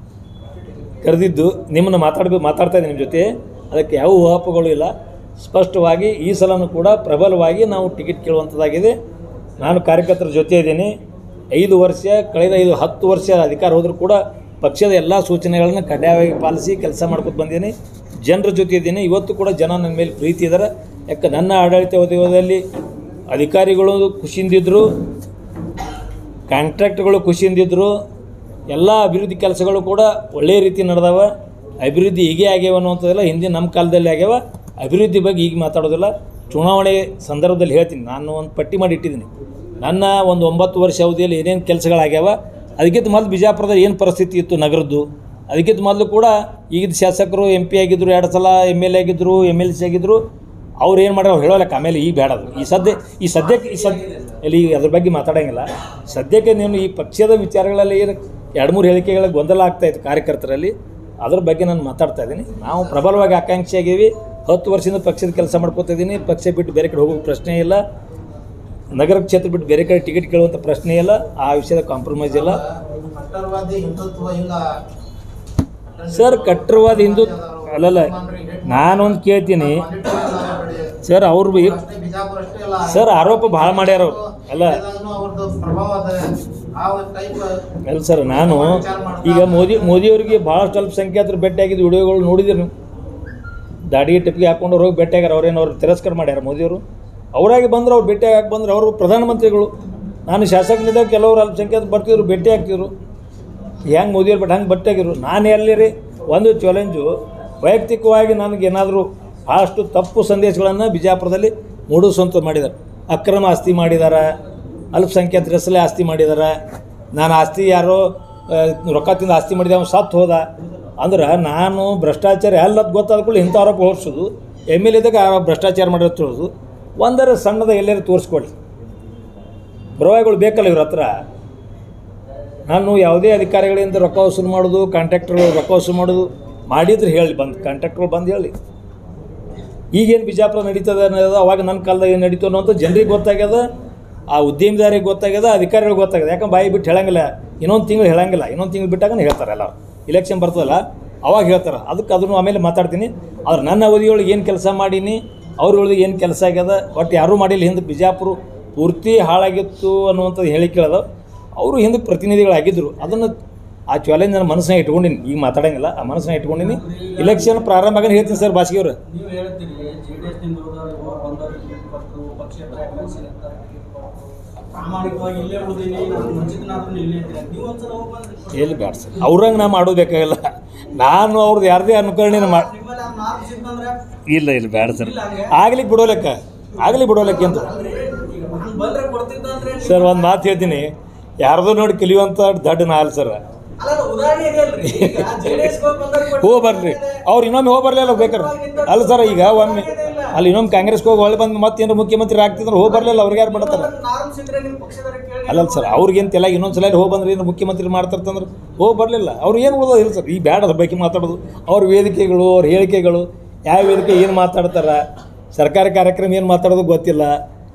ಕರೆದಿದ್ದು ನಿಮ್ಮನ್ನು ಮಾತಾಡ್ಬೇಕು ಮಾತಾಡ್ತಾ ಇದ್ದೀನಿ ನಿಮ್ಮ ಜೊತೆ ಅದಕ್ಕೆ ಯಾವ ಊಹಾಪಗಳು ಇಲ್ಲ ಸ್ಪಷ್ಟವಾಗಿ ಈ ಸಲನೂ ಕೂಡ ಪ್ರಬಲವಾಗಿ ನಾವು ಟಿಕೆಟ್ ಕೇಳುವಂಥದ್ದಾಗಿದೆ ನಾನು ಕಾರ್ಯಕರ್ತರ ಜೊತೆ ಇದ್ದೀನಿ ಐದು ವರ್ಷ ಕಳೆದ ಐದು ಹತ್ತು ವರ್ಷ ಅಧಿಕಾರ ಹೋದರೂ ಕೂಡ ಪಕ್ಷದ ಎಲ್ಲ ಸೂಚನೆಗಳನ್ನು ಕಡ್ಡಾಯವಾಗಿ ಪಾಲಿಸಿ ಕೆಲಸ ಮಾಡ್ಕೊತ ಬಂದೀನಿ ಜನರ ಜೊತೆ ಇದ್ದೀನಿ ಇವತ್ತು ಕೂಡ ಜನ ನನ್ನ ಮೇಲೆ ಪ್ರೀತಿ ಇದ್ದಾರೆ ಯಾಕೆ ನನ್ನ ಆಡಳಿತಾವಧಿಯಲ್ಲಿ ಅಧಿಕಾರಿಗಳು ಖುಷಿಯಿಂದಿದ್ದರು ಕಾಂಟ್ರಾಕ್ಟ್ಗಳು ಖುಷಿಯಿಂದಿದ್ದರು ಎಲ್ಲ ಅಭಿವೃದ್ಧಿ ಕೆಲಸಗಳು ಕೂಡ ಒಳ್ಳೆಯ ರೀತಿ ನಡೆದಾವ ಅಭಿವೃದ್ಧಿ ಹೀಗೆ ಆಗ್ಯಾವ ಅನ್ನುವಂಥದ್ದೆಲ್ಲ ಹಿಂದಿನ ನಮ್ಮ ಕಾಲದಲ್ಲಿ ಆಗ್ಯಾವ ಅಭಿವೃದ್ಧಿ ಬಗ್ಗೆ ಈಗ ಮಾತಾಡೋದಿಲ್ಲ ಚುನಾವಣೆ ಸಂದರ್ಭದಲ್ಲಿ ಹೇಳ್ತೀನಿ ನಾನು ಒಂದು ಪಟ್ಟಿ ಮಾಡಿ ಇಟ್ಟಿದ್ದೀನಿ ನನ್ನ ಒಂದು ಒಂಬತ್ತು ವರ್ಷ ಅವಧಿಯಲ್ಲಿ ಏನೇನು ಕೆಲಸಗಳಾಗ್ಯಾವ ಅದಕ್ಕಿಂತ ಮೊದಲು ಬಿಜಾಪುರದಲ್ಲಿ ಏನು ಪರಿಸ್ಥಿತಿ ಇತ್ತು ನಗರದ್ದು ಅದಕ್ಕಿಂತ ಮೊದಲು ಕೂಡ ಈಗಿದ್ದ ಶಾಸಕರು ಎಂ ಪಿ ಆಗಿದ್ದರು ಎರಡು ಸಲ ಎಮ್ ಎಲ್ ಎ ಆಗಿದ್ದರು ಎಮ್ ಎಲ್ ಸಿ ಆಗಿದ್ದರು ಅವ್ರು ಏನು ಮಾಡ್ಯಾರ ಅವ್ರು ಹೇಳೋಲಕ್ಕ ಆಮೇಲೆ ಈಗ ಬೇಡ ಅದು ಈ ಸದ್ಯ ಈ ಸದ್ಯಕ್ಕೆ ಈ ಸದ್ಯ ಇಲ್ಲಿ ಈಗ ಅದ್ರ ಬಗ್ಗೆ ಮಾತಾಡೋಂಗಿಲ್ಲ ಸದ್ಯಕ್ಕೆ ನೀನು ಈ ಪಕ್ಷದ ವಿಚಾರಗಳಲ್ಲಿ ಏನು ಎರಡು ಮೂರು ಹೇಳಿಕೆಗಳ ಗೊಂದಲ ಆಗ್ತಾ ಇತ್ತು ಕಾರ್ಯಕರ್ತರಲ್ಲಿ ಅದ್ರ ಬಗ್ಗೆ ನಾನು ಮಾತಾಡ್ತಾ ಇದ್ದೀನಿ ನಾವು ಪ್ರಬಲವಾಗಿ ಆಕಾಂಕ್ಷಿ ಆಗೀವಿ ಹತ್ತು ವರ್ಷದಿಂದ ಪಕ್ಷದ ಕೆಲಸ ಮಾಡ್ಕೋತಾ ಇದ್ದೀನಿ ಪಕ್ಷ ಬಿಟ್ಟು ಬೇರೆ ಕಡೆ ಹೋಗೋ ಪ್ರಶ್ನೆ ಇಲ್ಲ ನಗರ ಕ್ಷೇತ್ರ ಬಿಟ್ಟು ಬೇರೆ ಕಡೆ ಟಿಕೆಟ್ ಕೇಳುವಂಥ ಪ್ರಶ್ನೆ ಇಲ್ಲ ಆ ವಿಷಯದ ಕಾಂಪ್ರಮೈಸ್ ಇಲ್ಲ ಕಟ್ಟರವಾದಿ ಹಿಂದುತ್ವ ಹಿಂಗ ಸರ್ ಕಟ್ಟರವಾದ ಹಿಂದೂ ಅಲ್ಲಲ್ಲ ನಾನೊಂದು ಕೇಳ್ತೀನಿ ಸರ್ ಅವ್ರು ಬಿ- ಅಷ್ಟೇ ಬಿಜಾಪುರ ಅಷ್ಟೇ ಅಲ್ಲ ಸರ್ ಆರೋಪ ಭಾಳ ಮಾಡ್ಯಾರ ಅವ್ರು ಅಲ್ಲ ಎಲ್ಲಾನು ಅವ್ರದ್ದು ಪ್ರಭಾವ ಅದ ಆ ಒಂದು ಟೈಪ್ ಅಲ್ಲ ಸರ್ ನಾನು ಈಗ ಮೋದಿ ಮೋದಿಯವರಿಗೆ ಭಾಳಷ್ಟು ಅಲ್ಪಸಂಖ್ಯಾತರು ಭೇಟಿಯಾಗಿದ್ದು ವಿಡಿಯೋಗಳು ನೋಡಿದ್ದೀರಿ ನೀವು ದಾಡಿಗೆ ಟೆಪ್ಪಿಗೆ ಹಾಕೊಂಡು ಹೋಗಿ ಭೇಟಿಯಾಗಾರ ಅವ್ರೇನು ಅವ್ರು ತಿರಸ್ಕಾರ ಮಾಡ್ಯಾರ ಮೋದಿಯವರು ಅವರಾಗಿ ಬಂದ್ರೆ ಅವ್ರು ಭೇಟಿ ಹಾಕಿ ಬಂದ್ರೆ ಅವರು ಪ್ರಧಾನಮಂತ್ರಿಗಳು ನಾನು ಶಾಸಕನಿದ್ದಾಗ ಕೆಲವರು ಅಲ್ಪಸಂಖ್ಯಾತರು ಬರ್ತಿದ್ರು ಭೇಟಿ ಆಗ್ತಿದ್ರು ಹೆಂಗೆ ಮೋದಿಯವ್ರು ಬಟ್ ಹಂಗೆ ಭೇಟಿಯಾಗಿರು ನಾನು ಎಲ್ಲಿ ರೀ ಒಂದು ಚಾಲೆಂಜು ವೈಯಕ್ತಿಕವಾಗಿ ನನಗೇನಾದರೂ ಭಾಳಷ್ಟು ತಪ್ಪು ಸಂದೇಶಗಳನ್ನು ಬಿಜಾಪುರದಲ್ಲಿ ಮೂಡಿಸುವಂಥ ಮಾಡಿದ್ದಾರೆ ಅಕ್ರಮ ಆಸ್ತಿ ಮಾಡಿದ್ದಾರೆ ಅಲ್ಪಸಂಖ್ಯಾತರ ಹೆಸರಲ್ಲೇ ಆಸ್ತಿ ಮಾಡಿದ್ದಾರೆ ನಾನು ಆಸ್ತಿ ಯಾರೋ ಆ, ರೊಕ್ಕ ತಿಂದು ಆಸ್ತಿ ಮಾಡಿದೆ ಅವ್ನು ಸತ್ತು ಹೋದ ಅಂದ್ರೆ ನಾನು ಭ್ರಷ್ಟಾಚಾರ ಎಲ್ಲದು ಗೊತ್ತಾದ ಕೂಡ ಇಂಥ ಆರೋಪ ಹೊರಿಸೋದು ಎಮ್ ಎಲ್ ಎದಾಗ ಆ ಭ್ರಷ್ಟಾಚಾರ ಮಾಡಿರೋದು ತಿಳಿದು ಒಂದರ ಸಣ್ಣದ ಎಲ್ಲರೂ ತೋರಿಸ್ಕೊಳ್ಳಿ ಪರವಾಗಿಗಳು ಬೇಕಲ್ಲ ಇವ್ರ ಹತ್ರ ನಾನು ಯಾವುದೇ ಅಧಿಕಾರಿಗಳಿಂದ ರೊಕ್ಕ ವಸೂಲು ಮಾಡೋದು ಕಾಂಟ್ರಾಕ್ಟರ್ಗಳು ರೊಕ್ಕ ವಸೂಲು ಮಾಡೋದು ಮಾಡಿದ್ರೆ ಹೇಳಿ ಬಂದು ಕಾಂಟ್ರಾಕ್ಟ್ಗಳು ಬಂದು ಹೇಳಿ ಈಗೇನು ಬಿಜಾಪುರ ನಡೀತದೆ ಅನ್ನೋದು ಅವಾಗ ನನ್ನ ಕಾಲದಾಗ ಏನು ನಡೀತು ಅನ್ನೋಂಥ ಜನರಿಗೆ ಗೊತ್ತಾಗ್ಯದ ಆ ಉದ್ಯಮಿದಾರಿಗೆ ಗೊತ್ತಾಗ್ಯದ ಅಧಿಕಾರಿಗಳಿಗೆ ಗೊತ್ತಾಗ್ಯದ ಯಾಕಂದ್ರೆ ಬಾಯಿ ಬಿಟ್ಟು ಹೇಳಂಗಿಲ್ಲ ಇನ್ನೊಂದು ತಿಂಗಳು ಹೇಳಂಗಿಲ್ಲ ಇನ್ನೊಂದು ತಿಂಗಳು ಬಿಟ್ಟಾಗ ಹೇಳ್ತಾರೆ ಎಲ್ಲ ಇಲೆಕ್ಷನ್ ಬರ್ತದಲ್ಲ ಅವಾಗ ಹೇಳ್ತಾರೆ ಅದಕ್ಕೆ ಅದನ್ನು ಆಮೇಲೆ ಮಾತಾಡ್ತೀನಿ ಆದ್ರೆ ನನ್ನ ಅವಧಿಯೊಳಗೆ ಏನು ಕೆಲಸ ಮಾಡೀನಿ ಅವ್ರೊಳಗೆ ಏನು ಕೆಲಸ ಆಗ್ಯದ ಒಟ್ಟು ಯಾರೂ ಮಾಡಿಲ್ಲ ಹಿಂದೆ ಬಿಜಾಪುರ ಪೂರ್ತಿ ಹಾಳಾಗಿತ್ತು ಅನ್ನುವಂಥದ್ದು ಹೇಳಿಕೆ ಕೇಳೋದು ಅವರು ಹಿಂದಕ್ಕೆ ಪ್ರತಿನಿಧಿಗಳಾಗಿದ್ದರು ಅದನ್ನು ಆ ಚಾಲೆಂಜ್ ನನ್ನ ಮನಸ್ಸಿನಾಗ ಇಟ್ಕೊಂಡಿನಿ ಈಗ ಮಾತಾಡಂಗಿಲ್ಲ ಆ ಮನಸ್ಸಿನಾಗ ಇಟ್ಕೊಂಡಿನಿ ಇಲೆಕ್ಷನ್ ಪ್ರಾರಂಭ ಆಗಿ ಹೇಳ್ತೀನಿ ಸರ್ ಬಾಸಿಗೆವ್ರು ನೀವು ಹೇಳ್ತೀರಿ ಜೆ ಡಿ ಎಸ್ ನಿಂದ ಹೋದವ್ರು ಬಂದವ್ರಿಗೆ ಟಿಕೆಟ್ ಕೊಟ್ಟರು ಪಕ್ಷೇತರ ಎಮ್ಮೆಲ್ಸಿ ಅಂತ ಪ್ರಾಮಾಣಿಕವಾಗಿ ಇಲ್ಲೇ ಉಳಿದೀನಿ ನಾನು ಮುಂಚಿತನಾದ್ರೂ ಇಲ್ಲೇ ಇದ್ದೀನಿ ನೀವು ಒಂದ್ಸಲ ಹೋಗಿ ಬಂದ್ರಿ ಎಲ್ಲಿ ಬ್ಯಾಡ ಸರ್ ಅವ್ರಂಗೆ ನಾ ಮಾಡೋದು ಬೇಕಾಗಿಲ್ಲ ನಾನು ಅವ್ರದ್ದು ಯಾರದೇ ಅನುಕರಣೆ ಮಾಡಿ ನಿಮ್ಮಲ್ಲಿ ಆ ನಾಲ್ಕು ಸಿಕ್ಕಂದ್ರೆ ಇಲ್ಲ ಇಲ್ಲ ಬೇಡ ಸರ್ ಆಗ್ಲಿಕ್ಕೆ ಬಿಡೋಲೆಕ್ಕ ಆಗ್ಲಿ ಬಿಡೋಲೆಕ್ಕ ಅಂತ ಈಗ ನಾನು ಬಂದ್ರೆ ಕೊಡ್ತಿದ್ದ ಅಂದ್ರೆ ನೀವು- ಸರ್ ಒಂದು ಮಾತು ಹೇಳ್ತೀನಿ ಯಾರ್ದೋ ನೋಡಿ ಕಲಿಯುವಂಥ ದಡ್ಡ ನಾ ಅಲ್ಲ ಸರ್ ಅಲ್ಲ ಅದು ಉದಾಹರಣೆ ಇದೆ ಅಲ್ರಿ ಈಗ ಜೆಡಿಎಸ್ ಬಂದವ್ರಿಗೆ ಕೊಟ್ಟಿದ್ದು ಹೋಗಿ ಬರ್ರಿ ಅವ್ರು ಇನ್ನೊಮ್ಮೆ ಹೋಗಿ ಬರಲಿಲ್ಲ ಬೇಕಾರೆ ಅಲ್ಲ ಸರ್ ಈಗ ಒಮ್ಮೆ ಅಲ್ಲಿ ಇನ್ನೊಮ್ಮೆ ಕಾಂಗ್ರೆಸ್ಗೆ ಹೋಗಿ ಹೊಳೆ ಬಂದು ಮತ್ತೇನು ಮುಖ್ಯಮಂತ್ರಿ ಆಗ್ತಿದ್ರೆ ಹೋಗಿ ಬರಲಿಲ್ಲ ಅವ್ರಿಗೆ ಯಾರು ಮಾಡ್ತಾರೆ ನಾರ್ಮ್ಸ್ ಇದ್ರೆ ನಿಮ್ಮ ಪಕ್ಷದವ್ರಿಗೆ ಕೇಳಿ ಅಲ್ಲ ಸರ್ ಅವ್ರಿಗೇನು ತೆಲ ಇನ್ನೊಂದು ಸಲ ಹೋಗಿ ಬಂದ್ರೆ ಏನು ಮುಖ್ಯಮಂತ್ರಿ ಮಾಡ್ತಾರ್ತಂದ್ರೆ ಹೋಗಿ ಬರಲಿಲ್ಲ ಅವ್ರು ಏನು ಉಳ್ದೋ ಇಲ್ಲ ಸರ್ ಈ ಬ್ಯಾಡ ಅದ್ರ ಬಗ್ಗೆ ಮಾತಾಡೋದು ಅವ್ರ ವೇದಿಕೆಗಳು ಅವ್ರ ಹೇಳಿಕೆಗಳು ಯಾವ ವೇದಿಕೆ ಏನು ಮಾತಾಡ್ತಾರೆ ಸರ್ಕಾರಿ ಕಾರ್ಯಕ್ರಮ ಏನು ಮಾತಾಡೋದು ಗೊತ್ತಿಲ್ಲ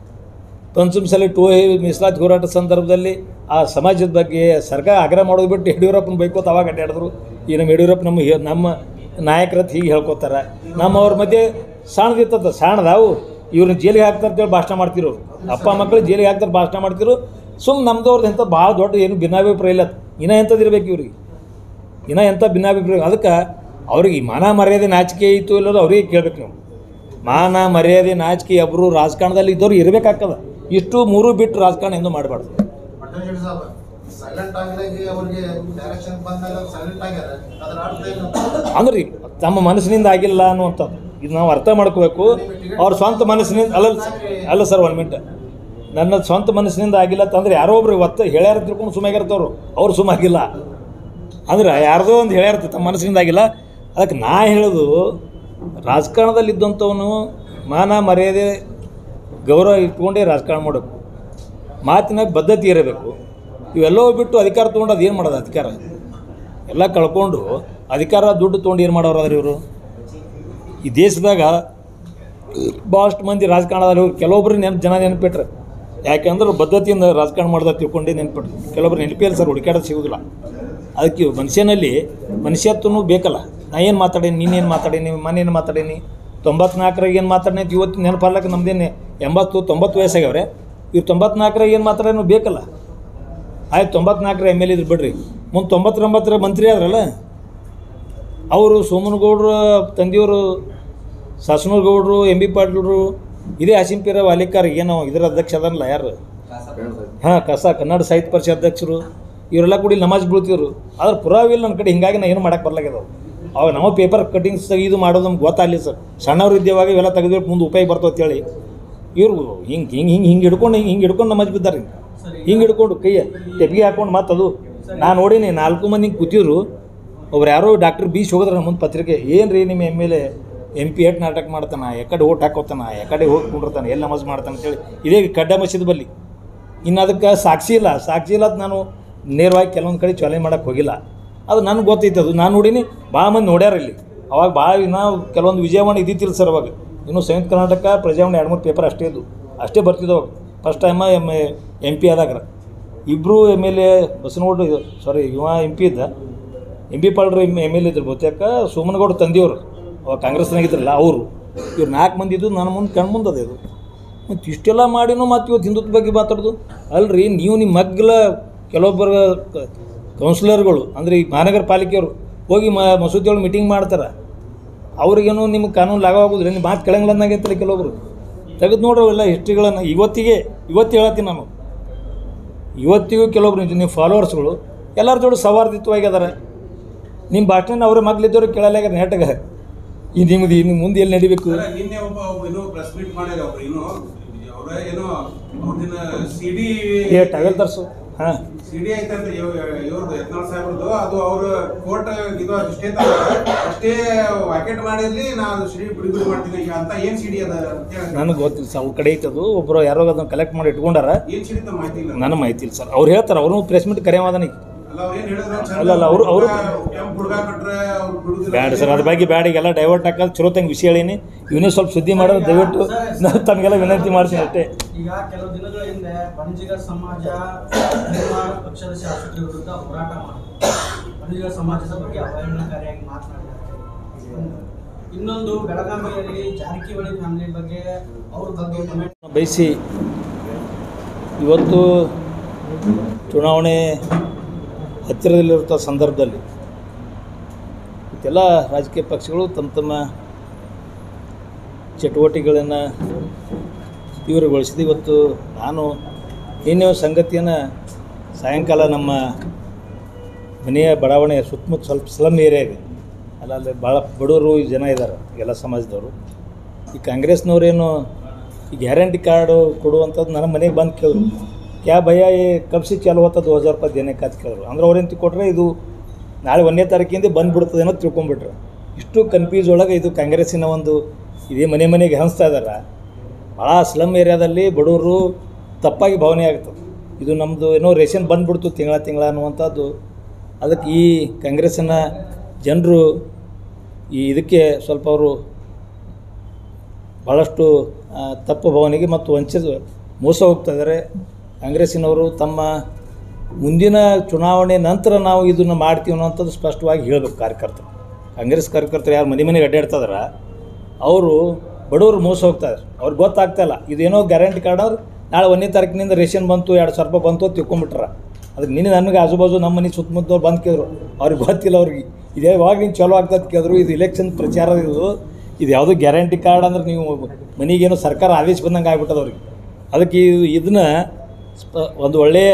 ಪಂಚಮಸಾಲಿ ಟೂ ಮೀಸಲಾತಿ ಹೋರಾಟ ಸಂದರ್ಭದಲ್ಲಿ ಆ ಸಮಾಜದ ಬಗ್ಗೆ ಸರ್ಕಾರ ಆಗ್ರಹ ಮಾಡೋದು ಬಿಟ್ಟು ಯಡಿಯೂರಪ್ಪನ ಬೈಕೋತ ಅವಾಗ ಅಡ್ಡಾಡಿದ್ರು ಈ ನಮ್ಮ ಯಡಿಯೂರಪ್ಪ ನಮ್ಮ ಹೇ- ನಮ್ಮ ನಾಯಕರತ್ ಹೀಗೆ ಹೇಳ್ಕೊತಾರ ನಮ್ಮ ಅವ್ರ ಮಧ್ಯೆ ಸಣ್ಣದಿರ್ತದ ಸಣ್ಣದಾವು ಇವ್ರನ್ನ ಜೈಲಿಗೆ ಹಾಕ್ತಾರೆ ಅಂತೇಳಿ ಭಾಷಣ ಮಾಡ್ತಿರೋ ಅಪ್ಪ ಮಕ್ಕಳು ಜೈಲಿಗೆ ಹಾಕ್ತಾರೆ ಭಾಷಣ ಮಾಡ್ತಿರು ಸುಮ್ಮನೆ ನಮ್ದವ್ರದ್ದು ಎಂಥ ಭಾಳ ದೊಡ್ಡ ಏನು ಭಿನ್ನಾಭಿಪ್ರಾಯ ಇಲ್ಲ ಇನ್ನೂ ಎಂಥದ್ದು ಇರ್ಬೇಕು ಇವ್ರಿಗೆ ಇನ್ನೂ ಎಂಥ ಭಿನ್ನಾಭಿಪ್ರಾಯ ಅದಕ್ಕೆ ಅವ್ರಿಗೆ ಈ ಮಾನ ಮರ್ಯಾದೆ ನಾಚಿಕೆ ಇತ್ತು ಇಲ್ಲದ ಅವ್ರಿಗೆ ಕೇಳ್ಬೇಕು ನೀವು ಮಾನ ಮರ್ಯಾದೆ ನಾಚಿಕೆ ಒಬ್ಬರು ರಾಜಕಾರಣದಲ್ಲಿ ಇದ್ದವ್ರು ಇರಬೇಕಾಗ್ತದ ಇಷ್ಟು ಮೂರು ಬಿಟ್ಟು ರಾಜಕಾರಣ ಎಂದು ಮಾಡಬಾರ್ದು ಪಟ್ಟಣ ಸಾಬ್ ಸೈಲೆಂಟ್ ಆಗಿದಾಗ ಅವ್ರಿಗೆ ಡೈರೆಕ್ಷನ್ ಬಂದಾಗ ಸೈಲೆಂಟ್ ಆಗ್ಯಾರ ಅದ್ರ ಅರ್ಥ ಏನು ಅಂದ್ರೆ ಈ ತಮ್ಮ ಮನಸ್ಸಿನಿಂದ ಆಗಿಲ್ಲ ಅನ್ನುವಂಥದ್ದು ಇದು ನಾವು ಅರ್ಥ ಮಾಡ್ಕೋಬೇಕು ಅವ್ರ ಸ್ವಂತ ಮನಸ್ಸಿನಿಂದ ಅಲ್ಲ ಅಲ್ಲ ಸರ್ ಒಂದು ಮಿನಿಟ್ ನನ್ನ ಸ್ವಂತ ಮನಸ್ಸಿನಿಂದ ಆಗಿಲ್ಲ ಅಂತಂದ್ರೆ ಯಾರೋ ಒಬ್ರು ಒತ್ತ ಹೇಳ್ಯಾರ ತಿಳ್ಕೊಂಡು ಸುಮ್ಮಾಗಿರ್ತವ್ರು ಅವ್ರು ಸುಮ್ಮಾಗಿಲ್ಲ ಅಂದ್ರೆ ಯಾರ್ದೋ ಒಂದು ಹೇಳ್ಯಾರ ತಮ್ಮ ಮನಸ್ಸಿನಿಂದ ಆಗಿಲ್ಲ ಅದಕ್ಕೆ ನಾ ಹೇಳೋದು ರಾಜಕಾರಣದಲ್ಲಿ ಇದ್ದಂಥವನು ಮಾನ ಮರ್ಯಾದೆ ಗೌರವ ಇಟ್ಕೊಂಡೇ ರಾಜಕಾರಣ ಮಾಡಬೇಕು ಮಾತಿನಾಗ ಬದ್ಧತೆ ಇರಬೇಕು ಇವೆಲ್ಲವೂ ಬಿಟ್ಟು ಅಧಿಕಾರ ತೊಗೊಂಡು ಅದು ಏನು ಮಾಡೋದು ಅಧಿಕಾರ ಎಲ್ಲ ಕಳ್ಕೊಂಡು ಅಧಿಕಾರ ದುಡ್ಡು ತೊಗೊಂಡು ಏನು ಮಾಡೋರು ಅದ್ರ ಇವರು ಈ ದೇಶದಾಗ ಭಾಳಷ್ಟು ಮಂದಿ ರಾಜಕಾರಣದಲ್ಲಿ ಹೋಗಿ ಕೆಲವೊಬ್ರು ನೆನಪು ಜನ ನೆನಪಿಟ್ರೆ ಯಾಕೆಂದ್ರೆ ಬದ್ಧತೆಯಿಂದ ರಾಜಕಾರಣ ಮಾಡ್ದ ತಿಳ್ಕೊಂಡೇ ನೆನಪಿಟ್ರು ಕೆಲವೊಬ್ರು ನೆನಪಿಲ್ಲ ಸರ್ ಹುಡುಕಾಡೋದು ಸಿಗೋದಿಲ್ಲ ಅದಕ್ಕೆ ಮನುಷ್ಯನಲ್ಲಿ ಮನುಷ್ಯತ್ವನೂ ಬೇಕಲ್ಲ ನಾ ಏನು ಮಾತಾಡೀನಿ ನೀನೇನು ಮಾತಾಡೀನಿ ಮನೇನು ಮಾತಾಡೀನಿ ತೊಂಬತ್ನಾಲ್ಕರಾಗ ಏನು ಮಾತಾಡೀನಿ ಅಂತ ಇವತ್ತು ನೆನಪಲ್ಲಕ್ಕೆ ನಮ್ದೇನು ಎಂಬತ್ತು ತೊಂಬತ್ತು ವಯಸ್ಸಾಗ್ಯವ್ರೆ ಇವ್ರು ತೊಂಬತ್ನಾಲ್ಕರಾಗ ಏನು ಮಾತಾಡೋನು ಬೇಕಲ್ಲ ಆಯ್ತು ತೊಂಬತ್ನಾಲ್ಕರ ಎಮ್ ಎಲ್ ಇದ್ರು ಬಿಡ್ರಿ ಮುಂದೆ ತೊಂಬತ್ತೊಂಬತ್ತರ ಮಂತ್ರಿ ಆದ್ರಲ್ಲ ಅವರು ಸೋಮನಗೌಡ್ರ ತಂದೆಯವರು ಸಾಸನಗೌಡರು ಎಂ ಬಿ ಪಾಟೀಲ್ರು ಇದೇ ಅಸಿಂಪೀರ ವಾಲಿಕಾರ್ ಏನೋ ಇದರ ಅಧ್ಯಕ್ಷ ಅದನ್ನಲ್ಲ ಯಾರು ಹಾಂ ಕಸ ಕನ್ನಡ ಸಾಹಿತ್ಯ ಪರಿಷತ್ ಅಧ್ಯಕ್ಷರು ಇವರೆಲ್ಲ ಕೂಡಿ ನಮಾಜ್ ಬೀಳ್ತಿದ್ರು ಆದ್ರೆ ಪುರಾವಿಲ್ಲ ನನ್ನ ಕಡೆ ಹಿಂಗಾಗಿ ನಾ ಏನು ಮಾಡಕ್ಕೆ ಬರ್ಲಾಗ್ಯದ ಅವಾಗ ನಮ್ಮ ಪೇಪರ್ ಕಟಿಂಗ್ಸ್ ಇದು ಮಾಡೋದು ನಮ್ಗೆ ಗೊತ್ತಾಗಲಿ ಸರ್ ಸಣ್ಣವ್ರು ಇದ್ದೇವಾಗ ಇವೆಲ್ಲ ತೆಗೆದ್ರೆ ಮುಂದೆ ಉಪಯೋಗ ಬರ್ತವೆ ಅಂತೇಳಿ ಇವ್ರು ಹಿಂಗೆ ಹಿಂಗೆ ಹಿಂಗೆ ಹಿಂಗೆ ಹಿಡ್ಕೊಂಡು ಹಿಂಗೆ ಹಿಂಗೆ ಹಿಡ್ಕೊಂಡು ನಮಾಜ್ ಬಿದ್ದಾರೆ ಹಿಂಗೆ ಹಿಂಗೆ ಹಿಡ್ಕೊಂಡು ಕೈಯ ತೆಪ್ಪಿಗೆ ಹಾಕೊಂಡು ಮತ್ತೆ ಅದು ನಾನು ನೋಡೀನಿ ನಾಲ್ಕು ಮಂದಿ ಹಿಂಗೆ ಕೂತಿದ್ರು ಒಬ್ರು ಯಾರೋ ಡಾಕ್ಟರ್ ಬಿ ಹೋಗಿದ್ರೆ ನಮ್ಮ ಮುಂದೆ ಪತ್ರಿಕೆ ಏನು ರೀ ನಿಮ್ಮ M L A M P ಎಟ್ ನಾಟಕ ಮಾಡ್ತಾನೆ ಎಕಡೆ ಓಟ್ ಹಾಕೋತಾನ ಎಕಡೆ ಹೋಗಿ ಕುಂಡಿರ್ತಾನೆ ಎಲ್ಲಿ ನಮಾಜ್ ಮಾಡ್ತಾನೆ ಅಂತೇಳಿ ಇದೇ ಕಡ್ಡ ಮಸೀದ್ ಬಲ್ಲಿ ಇನ್ನು ಅದಕ್ಕೆ ಸಾಕ್ಷಿ ಇಲ್ಲ ಸಾಕ್ಷಿ ಇಲ್ಲ ಅಂತ ನಾನು ನೇರವಾಗಿ ಕೆಲವೊಂದು ಕಡೆ ಚಾಲೆಂಜ್ ಮಾಡೋಕ್ಕೆ ಹೋಗಿಲ್ಲ ಅದು ನನಗೆ ಗೊತ್ತೈತೆ ಅದು ನಾನು ನೋಡೀನಿ ಭಾಳ ಮಂದಿ ನೋಡ್ಯಾರ ಇಲ್ಲಿ ಅವಾಗ ಭಾಳ ನಾವು ಕೆಲವೊಂದು ವಿಜಯವಾಣಿ ಇದ್ದಿತ್ತಿಲ್ಲ ಸರ್ ಅವಾಗ ಇನ್ನು ಸಂಯುಕ್ತ ಕರ್ನಾಟಕ ಪ್ರಜಾವಾಣಿ ಎರಡು ಮೂರು ಪೇಪರ್ ಅಷ್ಟೇ ಇದು ಅಷ್ಟೇ ಬರ್ತಿದ್ದವು first time M M P ಆದಾಗ್ರ ಇಬ್ಬರು ಎಮ್ ಎಲ್ ಎ ಬಸನಗೌಡ ಸಾರಿ ಇವ ಎಮ್ ಪಿ ಇದ್ದ ಎಂ ಪಿ ಪಾಲ್ರು ಎಮ್ ಎಮ್ ಎಲ್ ಇದ್ರು ಬಹುತೇಕ ಸೋಮನಗೌಡ ತಂದೆಯವರು ಅವಾಗ ಕಾಂಗ್ರೆಸ್ನಾಗಿದ್ರಲ್ಲ ಅವರು ಇವ್ರು ನಾಲ್ಕು ಮಂದಿ ಇದ್ದು ನನ್ನ ಮುಂದೆ ಕಣ್ಣು ಮುಂದೆ ಅದೇ ಇದು ಮತ್ತು ಇಷ್ಟೆಲ್ಲ ಮಾಡಿನೂ ಮತ್ತು ಇವತ್ತು ಹಿಂದುತ್ವ ಬಗ್ಗೆ ಮಾತಾಡೋದು ಅಲ್ರಿ ನೀವು ನಿಮ್ಮ ಮಗ್ಲ ಕೆಲವೊಬ್ಬರ ಕೌನ್ಸಿಲರ್ಗಳು ಅಂದರೆ ಈ ಮಹಾನಗರ ಪಾಲಿಕೆಯವರು ಹೋಗಿ ಮ ಮಸೂದಿಯೊಳಗೆ ಮೀಟಿಂಗ್ ಮಾಡ್ತಾರೆ ಅವ್ರಿಗೇನು ನಿಮ್ಗೆ ಕಾನೂನು ಲಾಗ ಆಗೋದಿಲ್ಲ ನಿಮ್ಮ ಮಾತು ಕೆಳಂಗ್ಲನ್ನಾಗೈತಲ್ಲ ಕೆಲವೊಬ್ರು ತೆಗೆದು ನೋಡ್ರಿ ಅವೆಲ್ಲ ಹಿಸ್ಟ್ರಿಗಳನ್ನು ಇವತ್ತಿಗೆ ಇವತ್ತು ಹೇಳತ್ತೀನಿ ನಾನು ಇವತ್ತಿಗೂ ಕೆಲವೊಬ್ರು ನಿಮ್ಮ ಫಾಲೋವರ್ಸ್ಗಳು ಎಲ್ಲರ ಜೋಡಿ ಸೌಹಾರ್ದಿತ್ವಾಗಿ ಅದಾರೆ ನಿಮ್ಮ ಭಾಷಣ ಅವ್ರ ಮಗ್ಲಿದ್ದವ್ರು ಕೇಳಲಾಗ ನೆಟ್ಟಗ ಈ ನಿಮ್ದು ಇನ್ನು ಮುಂದೆ ಎಲ್ಲಿ ನಡಿಬೇಕು ಅಲ್ಲ, ನಿನ್ನೆ ಒಬ್ಬ ಒಬ್ಬ ಏನೋ ಪ್ರೆಸ್ ಮೀಟ್ ಮಾಡ್ಯಾರ ಅವ್ರು ಏನೋ ಅವ್ರ ಏನೋ ಅವ್ರದಿನ ಸಿ ಡಿ ಏ ಟವೆಲ್ ತರಿಸು ಹಾಂ ಸಿ ಡಿ ಐತಂತ ಇವ್ರದ್ದು ಯತ್ನಾಳ್ ಸಾಹೇಬ್ರದ್ದು ಅದು ಅವ್ರ ಕೋರ್ಟ್ ಇದು ಅಷ್ಟೇ ತರ ಅಷ್ಟೇ ವಾಕೆಟ್ ಮಾಡಿರ್ಲಿ ನಾನು ಸಿ ಡಿ ಬಿಡುಗಡೆ ಮಾಡ್ತೀನಿ ಅಂತ ಏನ್ ಸಿ ಡಿ ಅದ ಅಂತ ಹೇಳಿ. ನನಗೆ ಗೊತ್ತಿಲ್ಲ ಸರ್ ಅವ್ರ ಕಡೆ ಐತದು ಒಬ್ಬರು ಯಾರೋ ಅದನ್ನು ಕಲೆಕ್ಟ್ ಮಾಡಿ ಇಟ್ಕೊಂಡಾರ ಏನ್ ಸಿ ಡಿ ಅಂತ ಮಾಹಿತಿ ಇಲ್ಲ ನನಗೆ ಮಾಹಿತಿ ಇಲ್ಲ ಸರ್ ಅವ್ರು ಹೇಳ್ತಾರೆ ಅವರು ಪ್ರೆಸ್ ಮೀಟ್ ಕರೆಯವಾದನಿಗೆ ಅಲ್ಲ ಅವ್ರು ಏನ್ ಹೇಳಿದ್ರು ಅಲ್ಲ, ಅಲ್ಲ, ಅವ್ರು- ಅವ್ರು- ಕೆಂಪ್ ಹುಡುಗ ಕಟ್ರೆ ಅವ್ರು ಬಿಡುದಿಲ್ಲ ಬ್ಯಾಡ ಸರ್ ಅದ್ರ ಬಗ್ಗೆ ಬ್ಯಾಡ ಈಗೆಲ್ಲ ಡೈವರ್ಟ್ ಹಾಕೋದು ಚಲೋ ತಂಗೆ ವಿಷಯ ಹೇಳೀನಿ ಇವನೇ ಸ್ವಲ್ಪ ಸುದ್ದಿ ಮಾಡೋದು ದಯವಿಟ್ಟು ನಾನು ತಮಗೆಲ್ಲ ವಿನಂತಿ ಮಾಡ್ತೀನಿ ಅಷ್ಟೇ ಈಗ ಕೆಲವು ದಿನಗಳ ಹಿಂದೆ ಬಣಜಿಗರ ಸಮಾಜ ನಿರ್ಮಾಣ ಪಕ್ಷದ ಶಾಸಕರ ವಿರುದ್ಧ ಹೋರಾಟ ಮಾಡಿದ್ರು ಬಣಜಿಗರ ಸಮಾಜದ ಬಗ್ಗೆ ಅವಹೇಳನಕಾರಿಯಾಗಿ ಮಾತನಾಡಿದ್ದಾರೆ ಇನ್ನೊಂದು ಬೆಳಗಾವಿಯಲ್ಲಿ ಜಾರಕಿಹೊಳಿ ಫ್ಯಾಮಿಲಿ ಬಗ್ಗೆ ಅವ್ರ ಬಗ್ಗೆ ಕಮೆಂಟ್ ಬಯಸಿ ಇವತ್ತು ಚುನಾವಣೆ ಹತ್ತಿರದಲ್ಲಿರುವಂಥ ಸಂದರ್ಭದಲ್ಲಿ ಇದೆಲ್ಲ ರಾಜಕೀಯ ಪಕ್ಷಗಳು ತಮ್ಮ ತಮ್ಮ ಚಟುವಟಿಕೆಗಳನ್ನು ತೀವ್ರಗೊಳಿಸಿದೆ ಇವತ್ತು ನಾನು ಏನೇ ಒಂದು ಸಂಗತಿಯನ್ನು ಸಾಯಂಕಾಲ ನಮ್ಮ ಮನೆಯ ಬಡಾವಣೆ ಸುತ್ತಮುತ್ತ ಸ್ವಲ್ಪ ಸ್ಲಮ್ ಏರಿಯಾ ಇದೆ ಅಲ್ಲ ಅಲ್ಲಿ ಭಾಳ ಬಡವರು ಜನ ಇದ್ದಾರೆ ಎಲ್ಲ ಸಮಾಜದವರು ಈ ಕಾಂಗ್ರೆಸ್ನವ್ರೇನು ಈ ಗ್ಯಾರಂಟಿ ಕಾರ್ಡು ಕೊಡುವಂಥದ್ದು ನನ್ನ ಮನೆಗೆ ಬಂದು ಕೇಳಿದ್ರು ಕ್ಯಾ ಭಯ ಏ ಕಬ್ಸಿ ಚಾಲು ಹೋಗ್ತದೆ ದೋ ಹಜಾರ್ ರೂಪಾಯಿ ದೇನೆ ಕಾತ್ ಕೇಳಿದ್ರು ಅಂದ್ರೆ ಅವ್ರೇನು ಕೊಟ್ಟರೆ ಇದು ನಾಳೆ ಒಂದನೇ ತಾರೀಕಿಂದ ಬಂದ್ಬಿಡ್ತದೆ ಅನ್ನೋ ತಿಳ್ಕೊಂಬಿಟ್ರು ಇಷ್ಟು ಕನ್ಫ್ಯೂಸ್ ಒಳಗೆ ಇದು ಕಾಂಗ್ರೆಸ್ಸಿನ ಒಂದು ಇದೇ ಮನೆ ಮನೆಗೆ ಹಂಚ್ತಾ ಇದ್ದಾರೆ ಭಾಳ ಸ್ಲಮ್ ಏರಿಯಾದಲ್ಲಿ ಬಡವರು ತಪ್ಪಾಗಿ ಭಾವನೆ ಆಗ್ತದೆ ಇದು ನಮ್ಮದು ಏನೋ ರೇಷನ್ ಬಂದ್ಬಿಡ್ತು ತಿಂಗಳ ತಿಂಗಳ ಅನ್ನುವಂಥದ್ದು ಅದಕ್ಕೆ ಈ ಕಾಂಗ್ರೆಸ್ಸಿನ ಜನರು ಈ ಇದಕ್ಕೆ ಸ್ವಲ್ಪ ಅವರು ಭಾಳಷ್ಟು ಆ, ತಪ್ಪು ಭಾವನೆಗೆ ಮತ್ತು ವಂಚಿತ ಮೋಸ ಹೋಗ್ತಾ ಇದ್ದಾರೆ ಕಾಂಗ್ರೆಸ್ಸಿನವರು ತಮ್ಮ ಮುಂದಿನ ಚುನಾವಣೆ ನಂತರ ನಾವು ಇದನ್ನು ಮಾಡ್ತೀವಿ ಅನ್ನೋಂಥದ್ದು ಸ್ಪಷ್ಟವಾಗಿ ಹೇಳಬೇಕು ಕಾರ್ಯಕರ್ತರು ಕಾಂಗ್ರೆಸ್ ಕಾರ್ಯಕರ್ತರು ಯಾರು ಮನೆ ಮನೆಗೆ ಅಡ್ಡಾಡ್ತದಾರ ಅವರು ಬಡವರು ಮೋಸ ಹೋಗ್ತಾ ಇದ್ದಾರೆ ಅವ್ರಿಗೆ ಗೊತ್ತಾಗ್ತಾ ಇಲ್ಲ ಇದೇನೋ ಗ್ಯಾರಂಟಿ ಕಾರ್ಡ್ ಅವ್ರು ನಾಳೆ ಒಂದನೇ ತಾರೀಕಿನಿಂದ ರೇಷನ್ ಬಂತು ಎರಡು ಸಾವಿರ ರೂಪಾಯಿ ಬಂತು ಅಂತ ತಿಳ್ಕೊಂಬಿಟ್ರ ಅದಕ್ಕೆ ನಿನ್ನೆ ನನಗೆ ಆಜು ಬಾಜು ನಮ್ಮ ಮನೆ ಸುತ್ತಮುತ್ತವ್ರು ಬಂದು ಕೇಳಿದ್ರು ಅವ್ರಿಗೆ ಗೊತ್ತಿಲ್ಲ ಅವ್ರಿಗೆ ಇದು ಯಾವಾಗ ನೀನು ಚಲೋ ಆಗ್ತದೆ ಕೇಳಿದ್ರು ಇದು ಇಲೆಕ್ಷನ್ ಪ್ರಚಾರ ಇದು ಇದು ಯಾವುದೋ ಗ್ಯಾರಂಟಿ ಕಾರ್ಡ್ ಅಂದ್ರೆ ನೀವು ಮನೆಗೇನೋ ಸರ್ಕಾರ ಆದೇಶ ಬಂದಂಗೆ ಆಗ್ಬಿಟ್ಟದ ಅವ್ರಿಗೆ ಅದಕ್ಕೆ ಇದು ಇದನ್ನ ಸ್ಪ ಒಂದು ಒಳ್ಳೆಯ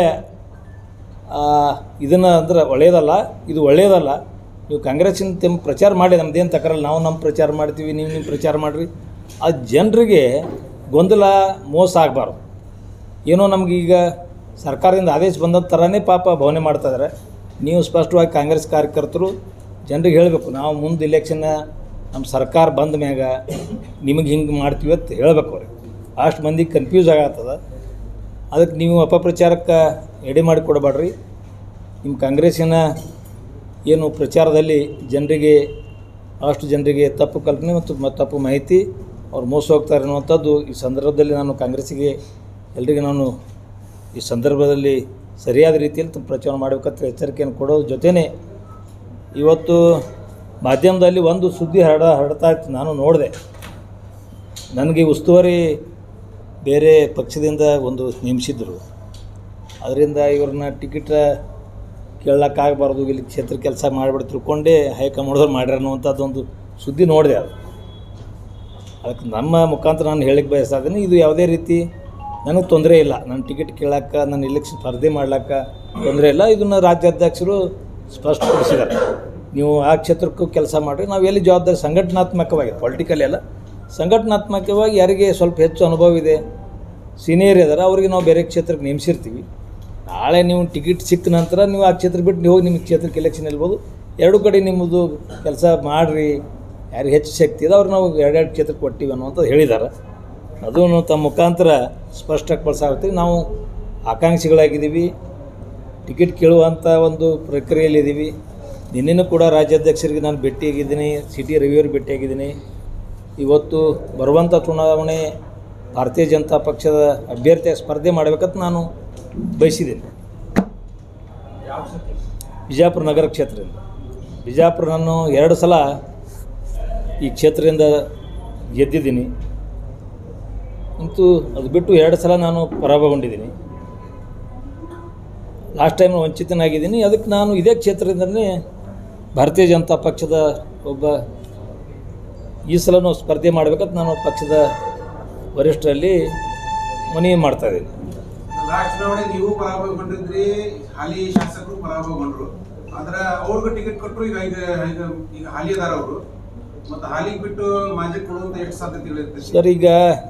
ಇದನ್ನು ಅಂದ್ರೆ ಒಳ್ಳೆಯದಲ್ಲ ಇದು ಒಳ್ಳೆಯದಲ್ಲ ನೀವು ಕಾಂಗ್ರೆಸ್ಸಿನ ತೆಮ್ ಪ್ರಚಾರ ಮಾಡಿ ನಮ್ದೇನು ತಕರಲ್ಲ ನಾವು ನಮ್ಮ ಪ್ರಚಾರ ಮಾಡ್ತೀವಿ ನೀವು ನಿಮ್ಮ ಪ್ರಚಾರ ಮಾಡಿರಿ ಆ ಜನರಿಗೆ ಗೊಂದಲ ಮೋಸ ಆಗಬಾರ್ದು ಏನೋ ನಮಗೀಗ ಸರ್ಕಾರದಿಂದ ಆದೇಶ ಬಂದ ಥರನೇ ಪಾಪ ಭಾವನೆ ಮಾಡ್ತಾ ಇದ್ದಾರೆ ನೀವು ಸ್ಪಷ್ಟವಾಗಿ ಕಾಂಗ್ರೆಸ್ ಕಾರ್ಯಕರ್ತರು ಜನರಿಗೆ ಹೇಳಬೇಕು ನಾವು ಮುಂದೆ ಇಲೆಕ್ಷನ್ನ ನಮ್ಮ ಸರ್ಕಾರ ಬಂದ ಮ್ಯಾಗ ನಿಮಗೆ ಹಿಂಗೆ ಮಾಡ್ತೀವಿ ಅಂತ ಹೇಳ್ಬೇಕು ಅವ್ರಿಗೆ ಅಷ್ಟು ಮಂದಿ ಕನ್ಫ್ಯೂಸ್ ಆಗತ್ತದ ಅದಕ್ಕೆ ನೀವು ಅಪಪ್ರಚಾರಕ್ಕೆ ಎಡೆ ಮಾಡಿ ಕೊಡಬೇಡ್ರಿ ನಿಮ್ಮ ಕಾಂಗ್ರೆಸ್ಸಿನ ಏನು ಪ್ರಚಾರದಲ್ಲಿ ಜನರಿಗೆ ಅಷ್ಟು ಜನರಿಗೆ ತಪ್ಪು ಕಲ್ಪನೆ ಮತ್ತು ಮ- ತಪ್ಪು ಮಾಹಿತಿ ಅವ್ರು ಮೋಸ ಹೋಗ್ತಾರೆ ಅನ್ನುವಂಥದ್ದು ಈ ಸಂದರ್ಭದಲ್ಲಿ ನಾನು ಕಾಂಗ್ರೆಸ್ಸಿಗೆ ಎಲ್ರಿಗೂ ನಾನು ಈ ಸಂದರ್ಭದಲ್ಲಿ ಸರಿಯಾದ ರೀತಿಯಲ್ಲಿ ತ- ಪ್ರಚಾರ ಮಾಡಬೇಕಂತ ಎಚ್ಚರಿಕೆಯನ್ನು ಕೊಡೋದ್ರ ಜೊತೆನೇ ಇವತ್ತು ಮಾಧ್ಯಮದಲ್ಲಿ ಒಂದು ಸುದ್ದಿ ಹರಡ ಹರಡ್ತಾ ಇತ್ತು ನಾನು ನೋಡಿದೆ ನನಗೆ ಉಸ್ತುವಾರಿ ಬೇರೆ ಪಕ್ಷದಿಂದ ಒಂದು ನೇಮಿಸಿದ್ರು ಅದರಿಂದ ಇವ್ರನ್ನ ಟಿಕೆಟ್ ಕೇಳಕ್ಕಾಗಬಾರ್ದು ಇಲ್ಲಿ ಕ್ಷೇತ್ರ ಕೆಲಸ ಮಾಡಿಬಿಟ್ಟು ತಿಳ್ಕೊಂಡೇ ಹೈಕಮಾಂಡ್ದವ್ರು ಮಾಡ್ಯಾರ ಅನ್ನುವಂಥದ್ದೊಂದು ಸುದ್ದಿ ನೋಡಿದೆ ಅದು ಅದಕ್ಕೆ ನಮ್ಮ ಮುಖಾಂತರ ನಾನು ಹೇಳಿಕ್ಕೆ ಬಯಸ್ತಾ ಇದ್ದೀನಿ ಇದು ಯಾವುದೇ ರೀತಿ ನನಗೆ ತೊಂದರೆ ಇಲ್ಲ ನನ್ನ ಟಿಕೆಟ್ ಕೇಳಕ್ಕೆ ನನ್ನ ಇಲೆಕ್ಷನ್ ಸ್ಪರ್ಧೆ ಮಾಡ್ಲಿಕ್ಕೆ ತೊಂದರೆ ಇಲ್ಲ ಇದನ್ನು ರಾಜ್ಯಾಧ್ಯಕ್ಷರು ಸ್ಪಷ್ಟಪಡಿಸಿದ್ದಾರೆ ನೀವು ಆ ಕ್ಷೇತ್ರಕ್ಕೂ ಕೆಲಸ ಮಾಡಿರಿ ನಾವು ಎಲ್ಲಿ ಜವಾಬ್ದಾರಿ ಸಂಘಟನಾತ್ಮಕವಾಗಿ ಪೊಲಿಟಿಕಲ್ ಅಲ್ಲ ಸಂಘಟನಾತ್ಮಕವಾಗಿ ಯಾರಿಗೆ ಸ್ವಲ್ಪ ಹೆಚ್ಚು ಅನುಭವ ಇದೆ ಸೀನಿಯರ್ ಇದ್ದಾರೆ ಅವರಿಗೆ ನಾವು ಬೇರೆ ಕ್ಷೇತ್ರಕ್ಕೆ ನೇಮಿಸಿರ್ತೀವಿ ನಾಳೆ ನೀವು ಟಿಕೆಟ್ ಸಿಕ್ಕ ನಂತರ ನೀವು ಆ ಕ್ಷೇತ್ರ ಬಿಟ್ಟು ನೀವು ಹೋಗಿ ನಿಮ್ಮ ಕ್ಷೇತ್ರಕ್ಕೆ ಎಲೆಕ್ಷನ್ ಇಲ್ಬೋದು ಎರಡೂ ಕಡೆ ನಿಮ್ಮದು ಕೆಲಸ ಮಾಡಿರಿ ಯಾರಿಗೆ ಹೆಚ್ಚು ಶಕ್ತಿ ಇದೆ ಅವ್ರು ನಾವು ಎರಡೆರಡು ಕ್ಷೇತ್ರಕ್ಕೆ ಕೊಟ್ಟಿವಿ ಅನ್ನುವಂಥದ್ದು ಹೇಳಿದ್ದಾರೆ ಅದನ್ನು ತಮ್ಮ ಮುಖಾಂತರ ಸ್ಪಷ್ಟಕ್ಕೆ ಬಳಸಾಗ್ತೀವಿ ನಾವು ಆಕಾಂಕ್ಷಿಗಳಾಗಿದ್ದೀವಿ ಟಿಕೆಟ್ ಕೇಳುವಂಥ ಒಂದು ಪ್ರಕ್ರಿಯೆಯಲ್ಲಿದ್ದೀವಿ ನಿನ್ನೆನೂ ಕೂಡ ರಾಜ್ಯಾಧ್ಯಕ್ಷರಿಗೆ ನಾನು ಭೇಟಿಯಾಗಿದ್ದೀನಿ ಸಿ ಟಿ ರವಿಯವ್ರಿಗೆ ಭೇಟಿಯಾಗಿದ್ದೀನಿ ಇವತ್ತು ಬರುವಂಥ ಚುನಾವಣೆ ಭಾರತೀಯ ಜನತಾ ಪಕ್ಷದ ಅಭ್ಯರ್ಥಿಯಾಗಿ ಸ್ಪರ್ಧೆ ಮಾಡಬೇಕಂತ ನಾನು ಬಯಸಿದ್ದೀನಿ ಬಿಜಾಪುರ ನಗರ ಕ್ಷೇತ್ರದಿಂದ ಬಿಜಾಪುರ ನಾನು ಎರಡು ಸಲ ಈ ಕ್ಷೇತ್ರದಿಂದ ಗೆದ್ದಿದ್ದೀನಿ ಅಂತೂ ಅದು ಬಿಟ್ಟು ಎರಡು ಸಲ ನಾನು ಪರಾಭವಗೊಂಡಿದ್ದೀನಿ ಲಾಸ್ಟ್ ಟೈಮ್ ವಂಚಿತನಾಗಿದ್ದೀನಿ ಅದಕ್ಕೆ ನಾನು ಇದೇ ಕ್ಷೇತ್ರದಿಂದಲೇ ಭಾರತೀಯ ಜನತಾ ಪಕ್ಷದ ಒಬ್ಬ ಈ ಸಲನೂ ಸ್ಪರ್ಧೆ ಮಾಡಬೇಕಂತ ನಾನು ಪಕ್ಷದ ವರಿಷ್ಠರಲ್ಲಿ ಮನವಿ ಮಾಡ್ತಾಯಿದ್ದೀನಿ ಲಾಸ್ಟ್ ಚುನಾವಣೆ ನೀವು ಪರಾಭವಗೊಂಡಿದ್ರಿ ಹಾಲಿ ಶಾಸಕರು ಪರಾಭವಗೊಂಡ್ರು ಆದ್ರೆ ಅವ್ರಿಗೆ ಟಿಕೆಟ್ ಕೊಟ್ಟರು ಈಗ ಈಗ ಈಗ ಈಗ ಹಾಲಿ ಅದಾರ ಅವರು ಮತ್ತೆ ಹಾಲಿಗೆ ಬಿಟ್ಟು ಮಾಜಿ ಕೊಡುವಂತ ಎಷ್ಟು ಸಾಧ್ಯತೆಗಳಿರ್ತೈತಿ ಸರ್ ಈಗ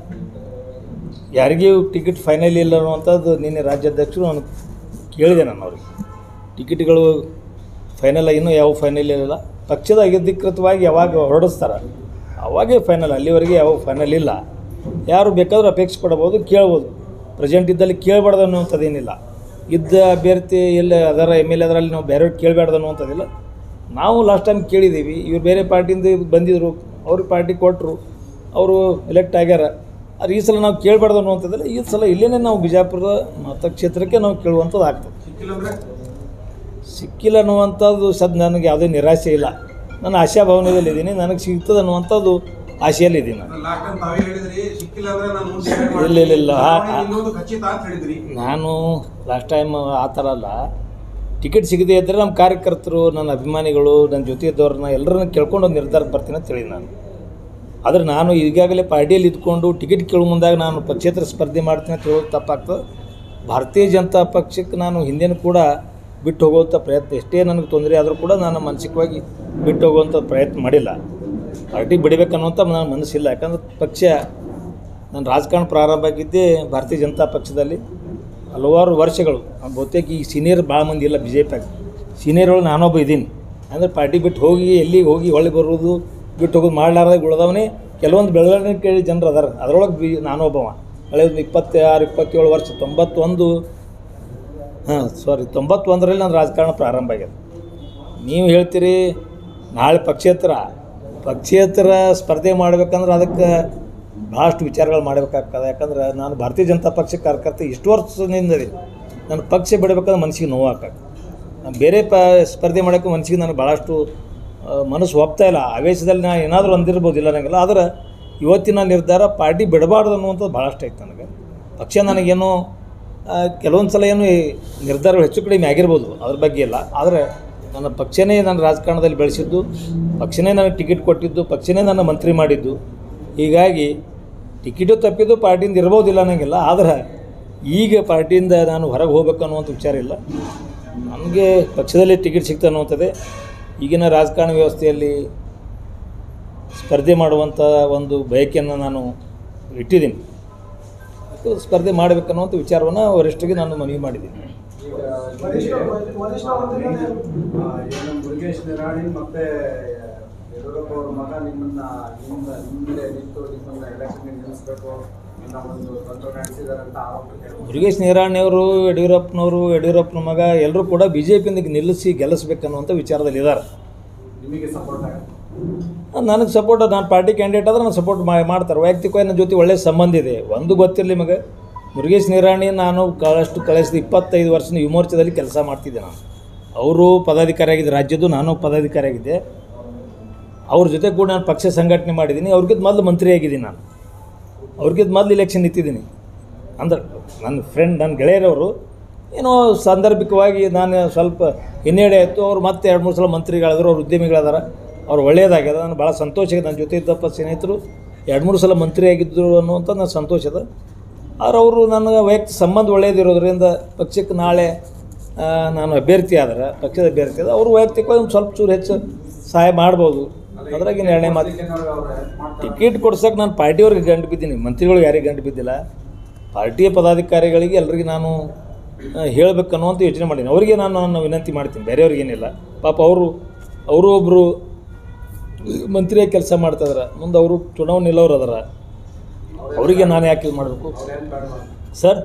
ಯಾರಿಗೂ ಟಿಕೆಟ್ ಫೈನಲ್ ಇಲ್ಲ ಅನ್ನುವಂಥದ್ದು ನಿನ್ನೆ ರಾಜ್ಯಾಧ್ಯಕ್ಷರು ನಾನು ಕೇಳಿದೆ ನಾನು ಅವ್ರಿಗೆ ಟಿಕೆಟ್ಗಳು ಫೈನಲ್ ಇನ್ನೂ ಯಾವ ಫೈನಲ್ ಇಲ್ಲ ಪಕ್ಷದ ಅಧಿಕೃತವಾಗಿ ಯಾವಾಗ ಹೊರಡಿಸ್ತಾರೆ ಅವಾಗೇ ಫೈನಲ್ ಅಲ್ಲಿವರೆಗೆ ಯಾವ ಫೈನಲ್ ಇಲ್ಲ ಯಾರು ಬೇಕಾದರೂ ಅಪೇಕ್ಷೆ ಪಡ್ಬೋದು ಕೇಳ್ಬೋದು ಪ್ರೆಸೆಂಟ್ ಇದ್ದಲ್ಲಿ ಕೇಳಬಾರ್ದು ಅನ್ನುವಂಥದ್ದೇನಿಲ್ಲ ಇದ್ದ ಅಭ್ಯರ್ಥಿ ಎಲ್ಲ ಅದರ ಎಮ್ ಎಲ್ ಅದರಲ್ಲಿ ನಾವು ಬೇರೆಯವ್ರು ಕೇಳಬಾರ್ದು ಅನ್ನುವಂಥದ್ದಿಲ್ಲ ನಾವು ಲಾಸ್ಟ್ ಟೈಮ್ ಕೇಳಿದ್ದೀವಿ ಇವ್ರು ಬೇರೆ ಪಾರ್ಟಿಯಿಂದ ಬಂದಿದ್ದರು ಅವ್ರಿಗೆ ಪಾರ್ಟಿ ಕೊಟ್ಟರು ಅವರು ಎಲೆಕ್ಟ್ ಆಗ್ಯಾರ ಆದ್ರೆ ಈ ಸಲ ನಾವು ಕೇಳಬಾರ್ದು ಅನ್ನುವಂಥದ್ದಿಲ್ಲ ಈ ಸಲ ಇಲ್ಲೇ ನಾವು ಬಿಜಾಪುರದ ಮತಕ್ಷೇತ್ರಕ್ಕೆ ನಾವು ಕೇಳುವಂಥದ್ದು ಆಗ್ತದೆ ಸಿಕ್ಕಿಲ್ಲ ಅಂದ್ರೆ ಸಿಕ್ಕಿಲ್ಲ ಅನ್ನುವಂಥದ್ದು ಸದ್ ನನಗೆ ಯಾವುದೇ ನಿರಾಶೆ ಇಲ್ಲ ನಾನು ಆಶಾಭಾವನೆಯಲ್ಲಿದ್ದೀನಿ ನನಗೆ ಸಿಗ್ತದೆ ಅನ್ನುವಂಥದ್ದು ಆಶೆಯಲ್ಲಿದ್ದೀನಿ ನಾನು ಲಾಸ್ಟ್ ಟೈಮ್ ತಾವೇ ಹೇಳಿದ್ರಿ ಸಿಕ್ಕಿಲ್ಲ ಅಂದ್ರೆ ನಾನು ಮುಂದೆ decide ಇಲ್ಲ, ಮಾಡ್ತೀನಿ. ಇಲ್ಲ, ಇಲ್ಲ. ಆ- ಚುನಾವಣೆ ನಿಲ್ಲೋದು ಖಚಿತ ಅಂತ ಹೇಳಿದ್ರಿ ನಾನು ಲಾಸ್ಟ್ ಟೈಮ್ ಆ ಥರ ಅಲ್ಲ ಟಿಕೆಟ್ ಸಿಗದೇ ಇದ್ದರೆ ನಮ್ಮ ಕಾರ್ಯಕರ್ತರು ನನ್ನ ಅಭಿಮಾನಿಗಳು ನನ್ನ ಜೊತೆ ಇದ್ದವ್ರನ್ನ ಎಲ್ಲರನ್ನ ಕೇಳ್ಕೊಂಡು ಒಂದು ನಿರ್ಧಾರಕ್ಕೆ ಬರ್ತೀನಿ ಅಂತ ಹೇಳಿದೆ ನಾನು ಆದರೆ ನಾನು ಈಗಾಗಲೇ ಪಾರ್ಟಿಯಲ್ಲಿ ಇದ್ಕೊಂಡು ಟಿಕೆಟ್ ಕೇಳೋ ಮುಂದಾಗ ನಾನು ಪಕ್ಷೇತರ ಸ್ಪರ್ಧೆ ಮಾಡ್ತೀನಿ ಅಂತ ಹೇಳೋದು ತಪ್ಪಾಗ್ತದೆ ಭಾರತೀಯ ಜನತಾ ಪಕ್ಷಕ್ಕೆ ನಾನು ಹಿಂದೇನು ಕೂಡ ಬಿಟ್ಟು ಹೋಗುವಂಥ ಪ್ರಯತ್ನ ಎಷ್ಟೇ ನನಗೆ ತೊಂದರೆ ಆದರೂ ಕೂಡ ನಾನು ಮಾನಸಿಕವಾಗಿ ಬಿಟ್ಟು ಹೋಗುವಂಥ ಪ್ರಯತ್ನ ಮಾಡಿಲ್ಲ ಪಾರ್ಟಿ ಬಿಡಬೇಕನ್ನುವಂಥ ನನ್ನ ಮನಸ್ಸಿಲ್ಲ ಯಾಕಂದ್ರೆ ಪಕ್ಷ ನಾನು ರಾಜಕಾರಣ ಪ್ರಾರಂಭ ಆಗಿದ್ದೇ ಭಾರತೀಯ ಜನತಾ ಪಕ್ಷದಲ್ಲಿ ಹಲವಾರು ವರ್ಷಗಳು ಆ ಬಹುತೇಕ ಈ ಸೀನಿಯರ್ ಭಾಳ ಮಂದಿ ಇಲ್ಲ ಬಿ ಜೆ ಪಿಯಾಗ ಸೀನಿಯರ್ ಒಳಗೆ ನಾನೊಬ್ಬ ಇದ್ದೀನಿ ಅಂದರೆ ಪಾರ್ಟಿ ಬಿಟ್ಟು ಹೋಗಿ ಎಲ್ಲಿಗೆ ಹೋಗಿ ಹೊಳ್ಳಿ ಬರೋದು ಬಿಟ್ಟು ಹೋಗೋದು ಮಾಡಲಾರ್ದಾಗ ಉಳ್ದವನೇ ಕೆಲವೊಂದು ಬೆಳವಣಿಗೆ ಕೇಳಿ ಜನರು ಅದಾರ ಅದರೊಳಗೆ ಬಿ ನಾನೊಬ್ಬವ ಹಳೆಯದು ಇಪ್ಪತ್ತಾರು ಇಪ್ಪತ್ತೇಳು ವರ್ಷ ತೊಂಬತ್ತೊಂದು ಹಾಂ ಸಾರಿ ತೊಂಬತ್ತೊಂದರಲ್ಲಿ ನನ್ನ ರಾಜಕಾರಣ ಪ್ರಾರಂಭ ಆಗ್ಯದ ನೀವು ಹೇಳ್ತೀರಿ ನಾಳೆ ಪಕ್ಷೇತರ ಪಕ್ಷೇತರ ಸ್ಪರ್ಧೆ ಮಾಡ್ಬೇಕಂದ್ರೆ ಅದಕ್ಕೆ ಭಾಳಷ್ಟು ವಿಚಾರಗಳು ಮಾಡಬೇಕಾಗ್ತದೆ ಯಾಕಂದ್ರೆ ನಾನು ಭಾರತೀಯ ಜನತಾ ಪಕ್ಷ ಕಾರ್ಯಕರ್ತ ಇಷ್ಟು ವರ್ಷದಿಂದ ಇದೆ ನನ್ನ ಪಕ್ಷ ಬಿಡಬೇಕಂದ್ರೆ ಮನಸ್ಸಿಗೆ ನೋವಾಗ್ತದೆ ನಾನು ಬೇರೆ ಪ ಸ್ಪರ್ಧೆ ಮಾಡೋಕ್ಕೆ ಮನಸ್ಸಿಗೆ ನನಗೆ ಭಾಳಷ್ಟು ಆ, ಮನಸ್ಸು ಒಪ್ತಾ ಇಲ್ಲ ಆವೇಶದಲ್ಲಿ ನಾನು ಏನಾದರೂ ಅಂದಿರ್ಬೋದು ಇಲ್ಲ ನನಗೆಲ್ಲ ಆದರೆ ಇವತ್ತಿನ ನಿರ್ಧಾರ ಪಾರ್ಟಿ ಬಿಡಬಾರ್ದು ಅನ್ನುವಂಥದ್ದು ಭಾಳಷ್ಟು ಐತೆ ನನಗೆ ಪಕ್ಷ ನನಗೇನೋ ಆ, ಕೆಲವೊಂದು ಸಲ ಏನು ಈ ನಿರ್ಧಾರಗಳು ಹೆಚ್ಚು ಕಡಿಮೆ ಆಗಿರ್ಬೋದು ಅದ್ರ ಬಗ್ಗೆ ಇಲ್ಲ ಆದರೆ ನನ್ನ ಪಕ್ಷನೇ ನನ್ನ ರಾಜಕಾರಣದಲ್ಲಿ ಬೆಳೆಸಿದ್ದು ಪಕ್ಷನೇ ನನಗೆ ಟಿಕೆಟ್ ಕೊಟ್ಟಿದ್ದು ಪಕ್ಷನೇ ನನ್ನ ಮಂತ್ರಿ ಮಾಡಿದ್ದು ಹೀಗಾಗಿ ಟಿಕೆಟು ತಪ್ಪಿದ್ದು ಪಾರ್ಟಿಯಿಂದ ಇರ್ಬೋದಿಲ್ಲ ಅನ್ನಂಗಿಲ್ಲ ಆದರೆ ಈಗ ಪಾರ್ಟಿಯಿಂದ ನಾನು ಹೊರಗೆ ಹೋಗ್ಬೇಕು ಅನ್ನುವಂಥ ವಿಚಾರ ಇಲ್ಲ ನನಗೆ ಪಕ್ಷದಲ್ಲಿ ಟಿಕೆಟ್ ಸಿಗ್ತಾ ಅನ್ನುವಂಥದ್ದೇ ಈಗಿನ ರಾಜಕಾರಣ ವ್ಯವಸ್ಥೆಯಲ್ಲಿ ಸ್ಪರ್ಧೆ ಮಾಡುವಂಥ ಒಂದು ಬಯಕೆಯನ್ನು ನಾನು ಇಟ್ಟಿದ್ದೀನಿ ಅದಕ್ಕೆ ಸ್ಪರ್ಧೆ ಮಾಡಬೇಕನ್ನುವಂಥ ವಿಚಾರವನ್ನು ವರಿಷ್ಠರಿಗೆ ನಾನು ಮನವಿ ಮಾಡಿದ್ದೀನಿ ಆ, ಏನು ಮುರುಗೇಶ್ ನಿರಾಣಿ ಮತ್ತೆ ಯಡಿಯೂರಪ್ಪ ಅವ್ರ ಮಗ ನಿಮ್ಮನ್ನ ನಿಮ್ಮ ನಿಮ್ಮದೇ ನಿಂತು ನಿಮ್ಮನ್ನ ಎಲೆಕ್ಷನ್ ನಿಲ್ಲಿಸಬೇಕು ಅನ್ನೋ ಒಂದು ತಂತ್ರ ನಡೆಸಿದ್ದಾರೆ ಅಂತ ಆರೋಪ ಕೇಳ್ಬೋದು ಮುರುಗೇಶ್ ನಿರಾಣಿಯವರು ಯಡಿಯೂರಪ್ಪನವರು ಯಡಿಯೂರಪ್ಪನ ಮಗ ಎಲ್ಲರೂ ಕೂಡ ಬಿ ಜೆ ಪಿಯಿಂದ ನಿಲ್ಲಿಸಿ ಗೆಲ್ಲಿಸ್ಬೇಕನ್ನುವಂಥ ವಿಚಾರದಲ್ಲಿ ಇದ್ದಾರೆ ನಿಮಗೆ ಸಪೋರ್ಟ್ ಆಗುತ್ತೆ ನನಗೆ ಸಪೋರ್ಟ್ ನಾನು ಪಾರ್ಟಿ ಕ್ಯಾಂಡಿಡೇಟ್ ಆದ್ರೆ ನಾನು ಸಪೋರ್ಟ್ ಮಾಡ್ತಾರೆ ವೈಯಕ್ತಿಕವಾಗಿ ನನ್ನ ಜೊತೆ ಒಳ್ಳೆಯ ಸಂಬಂಧ ಇದೆ ಒಂದು ಗೊತ್ತಿರಲಿ ನಿಮಗೆ ಮುರುಗೇಶ್ ನಿರಾಣಿ ನಾನು ಕಳಷ್ಟು ಕಳಿಸಿದ ಇಪ್ಪತ್ತೈದು ವರ್ಷದ ಯುವಮೋರ್ಚಾದಲ್ಲಿ ಕೆಲಸ ಮಾಡ್ತಿದ್ದೆ ನಾನು ಅವರು ಪದಾಧಿಕಾರಿ ಆಗಿದ್ದೆ ರಾಜ್ಯದ್ದು ನಾನು ಪದಾಧಿಕಾರಿ ಆಗಿದ್ದೆ ಅವ್ರ ಜೊತೆ ಕೂಡ ನಾನು ಪಕ್ಷ ಸಂಘಟನೆ ಮಾಡಿದ್ದೀನಿ ಅವ್ರಿಗಿಂತ ಮೊದಲು ಮಂತ್ರಿ ಆಗಿದ್ದೀನಿ ನಾನು ಅವ್ರಿಗಿಂತ ಮೊದಲು ಇಲೆಕ್ಷನ್ ನಿಂತಿದ್ದೀನಿ ಅಂದ್ರೆ ನನ್ನ ಫ್ರೆಂಡ್ ನನ್ನ ಗೆಳೆಯರವರು ಏನೋ ಸಾಂದರ್ಭಿಕವಾಗಿ ನಾನು ಸ್ವಲ್ಪ ಹಿನ್ನಡೆ ಆಯಿತು ಅವ್ರು ಮತ್ತೆ ಎರಡು ಮೂರು ಸಲ ಮಂತ್ರಿಗಳಾದ್ರು ಅವ್ರು ಉದ್ಯಮಿಗಳದಾರ ಅವ್ರು ಒಳ್ಳೆಯದಾಗ್ಯದ ನಾನು ಭಾಳ ಸಂತೋಷ ಇದೆ ನನ್ನ ಜೊತೆ ಇದ್ದಪ್ಪ ಸ್ನೇಹಿತರು ಎರಡು ಮೂರು ಸಲ ಮಂತ್ರಿ ಆಗಿದ್ದರು ಅನ್ನುವಂಥ ನನ್ನ ಸಂತೋಷ ಅದ ಆದ್ರೆ ಅವರು ನನಗೆ ವೈಯಕ್ತಿಕ ಸಂಬಂಧ ಒಳ್ಳೆಯದಿರೋದ್ರಿಂದ ಪಕ್ಷಕ್ಕೆ ನಾಳೆ ಆ, ನಾನು ಅಭ್ಯರ್ಥಿ ಆದ್ರೆ ಪಕ್ಷದ ಅಭ್ಯರ್ಥಿ ಆದ್ರೆ ಅವರು ವೈಯಕ್ತಿಕವಾಗಿ ಒಂದು ಸ್ವಲ್ಪ ಚೂರು ಹೆಚ್ಚು ಸಹಾಯ ಮಾಡ್ಬೋದು ಅದ್ರಾಗ ನಿರ್ಣಯ ಮಾತು ಟಿಕೆಟ್ ಕೊಡ್ಸಕ್ಕೆ ನಾನು ಪಾರ್ಟಿಯವ್ರಿಗೆ ಗಂಟು ಬಿದ್ದೀನಿ ಮಂತ್ರಿಗಳಿಗೆ ಯಾರಿಗೆ ಗಂಟು ಬಿದ್ದಿಲ್ಲ ಪಾರ್ಟಿಯ ಪದಾಧಿಕಾರಿಗಳಿಗೆ ಎಲ್ರಿಗೂ ನಾನು ಆ, ಹೇಳ್ಬೇಕು ಅನ್ನುವಂಥ ಯೋಚನೆ ಮಾಡೀನಿ ಅವರಿಗೆ ನಾನು ನನ್ನ ವಿನಂತಿ ಮಾಡ್ತೀನಿ ಬೇರೆಯವ್ರಿಗೆ ಏನಿಲ್ಲ ಪಾಪ ಅವರು ಅವರು ಒಬ್ಬರು ಮಂತ್ರಿಯಾಗಿ ಕೆಲಸ ಮಾಡ್ತಾಯಿದಾರೆ ಮುಂದೆ ಅವರು ಚುನಾವಣೆ ನಿಲ್ಲೋರು ಅದಾರ ಅವರಿಗೆ ನಾನು ಯಾಕೆ ಇದು ಮಾಡಬೇಕು ಸರ್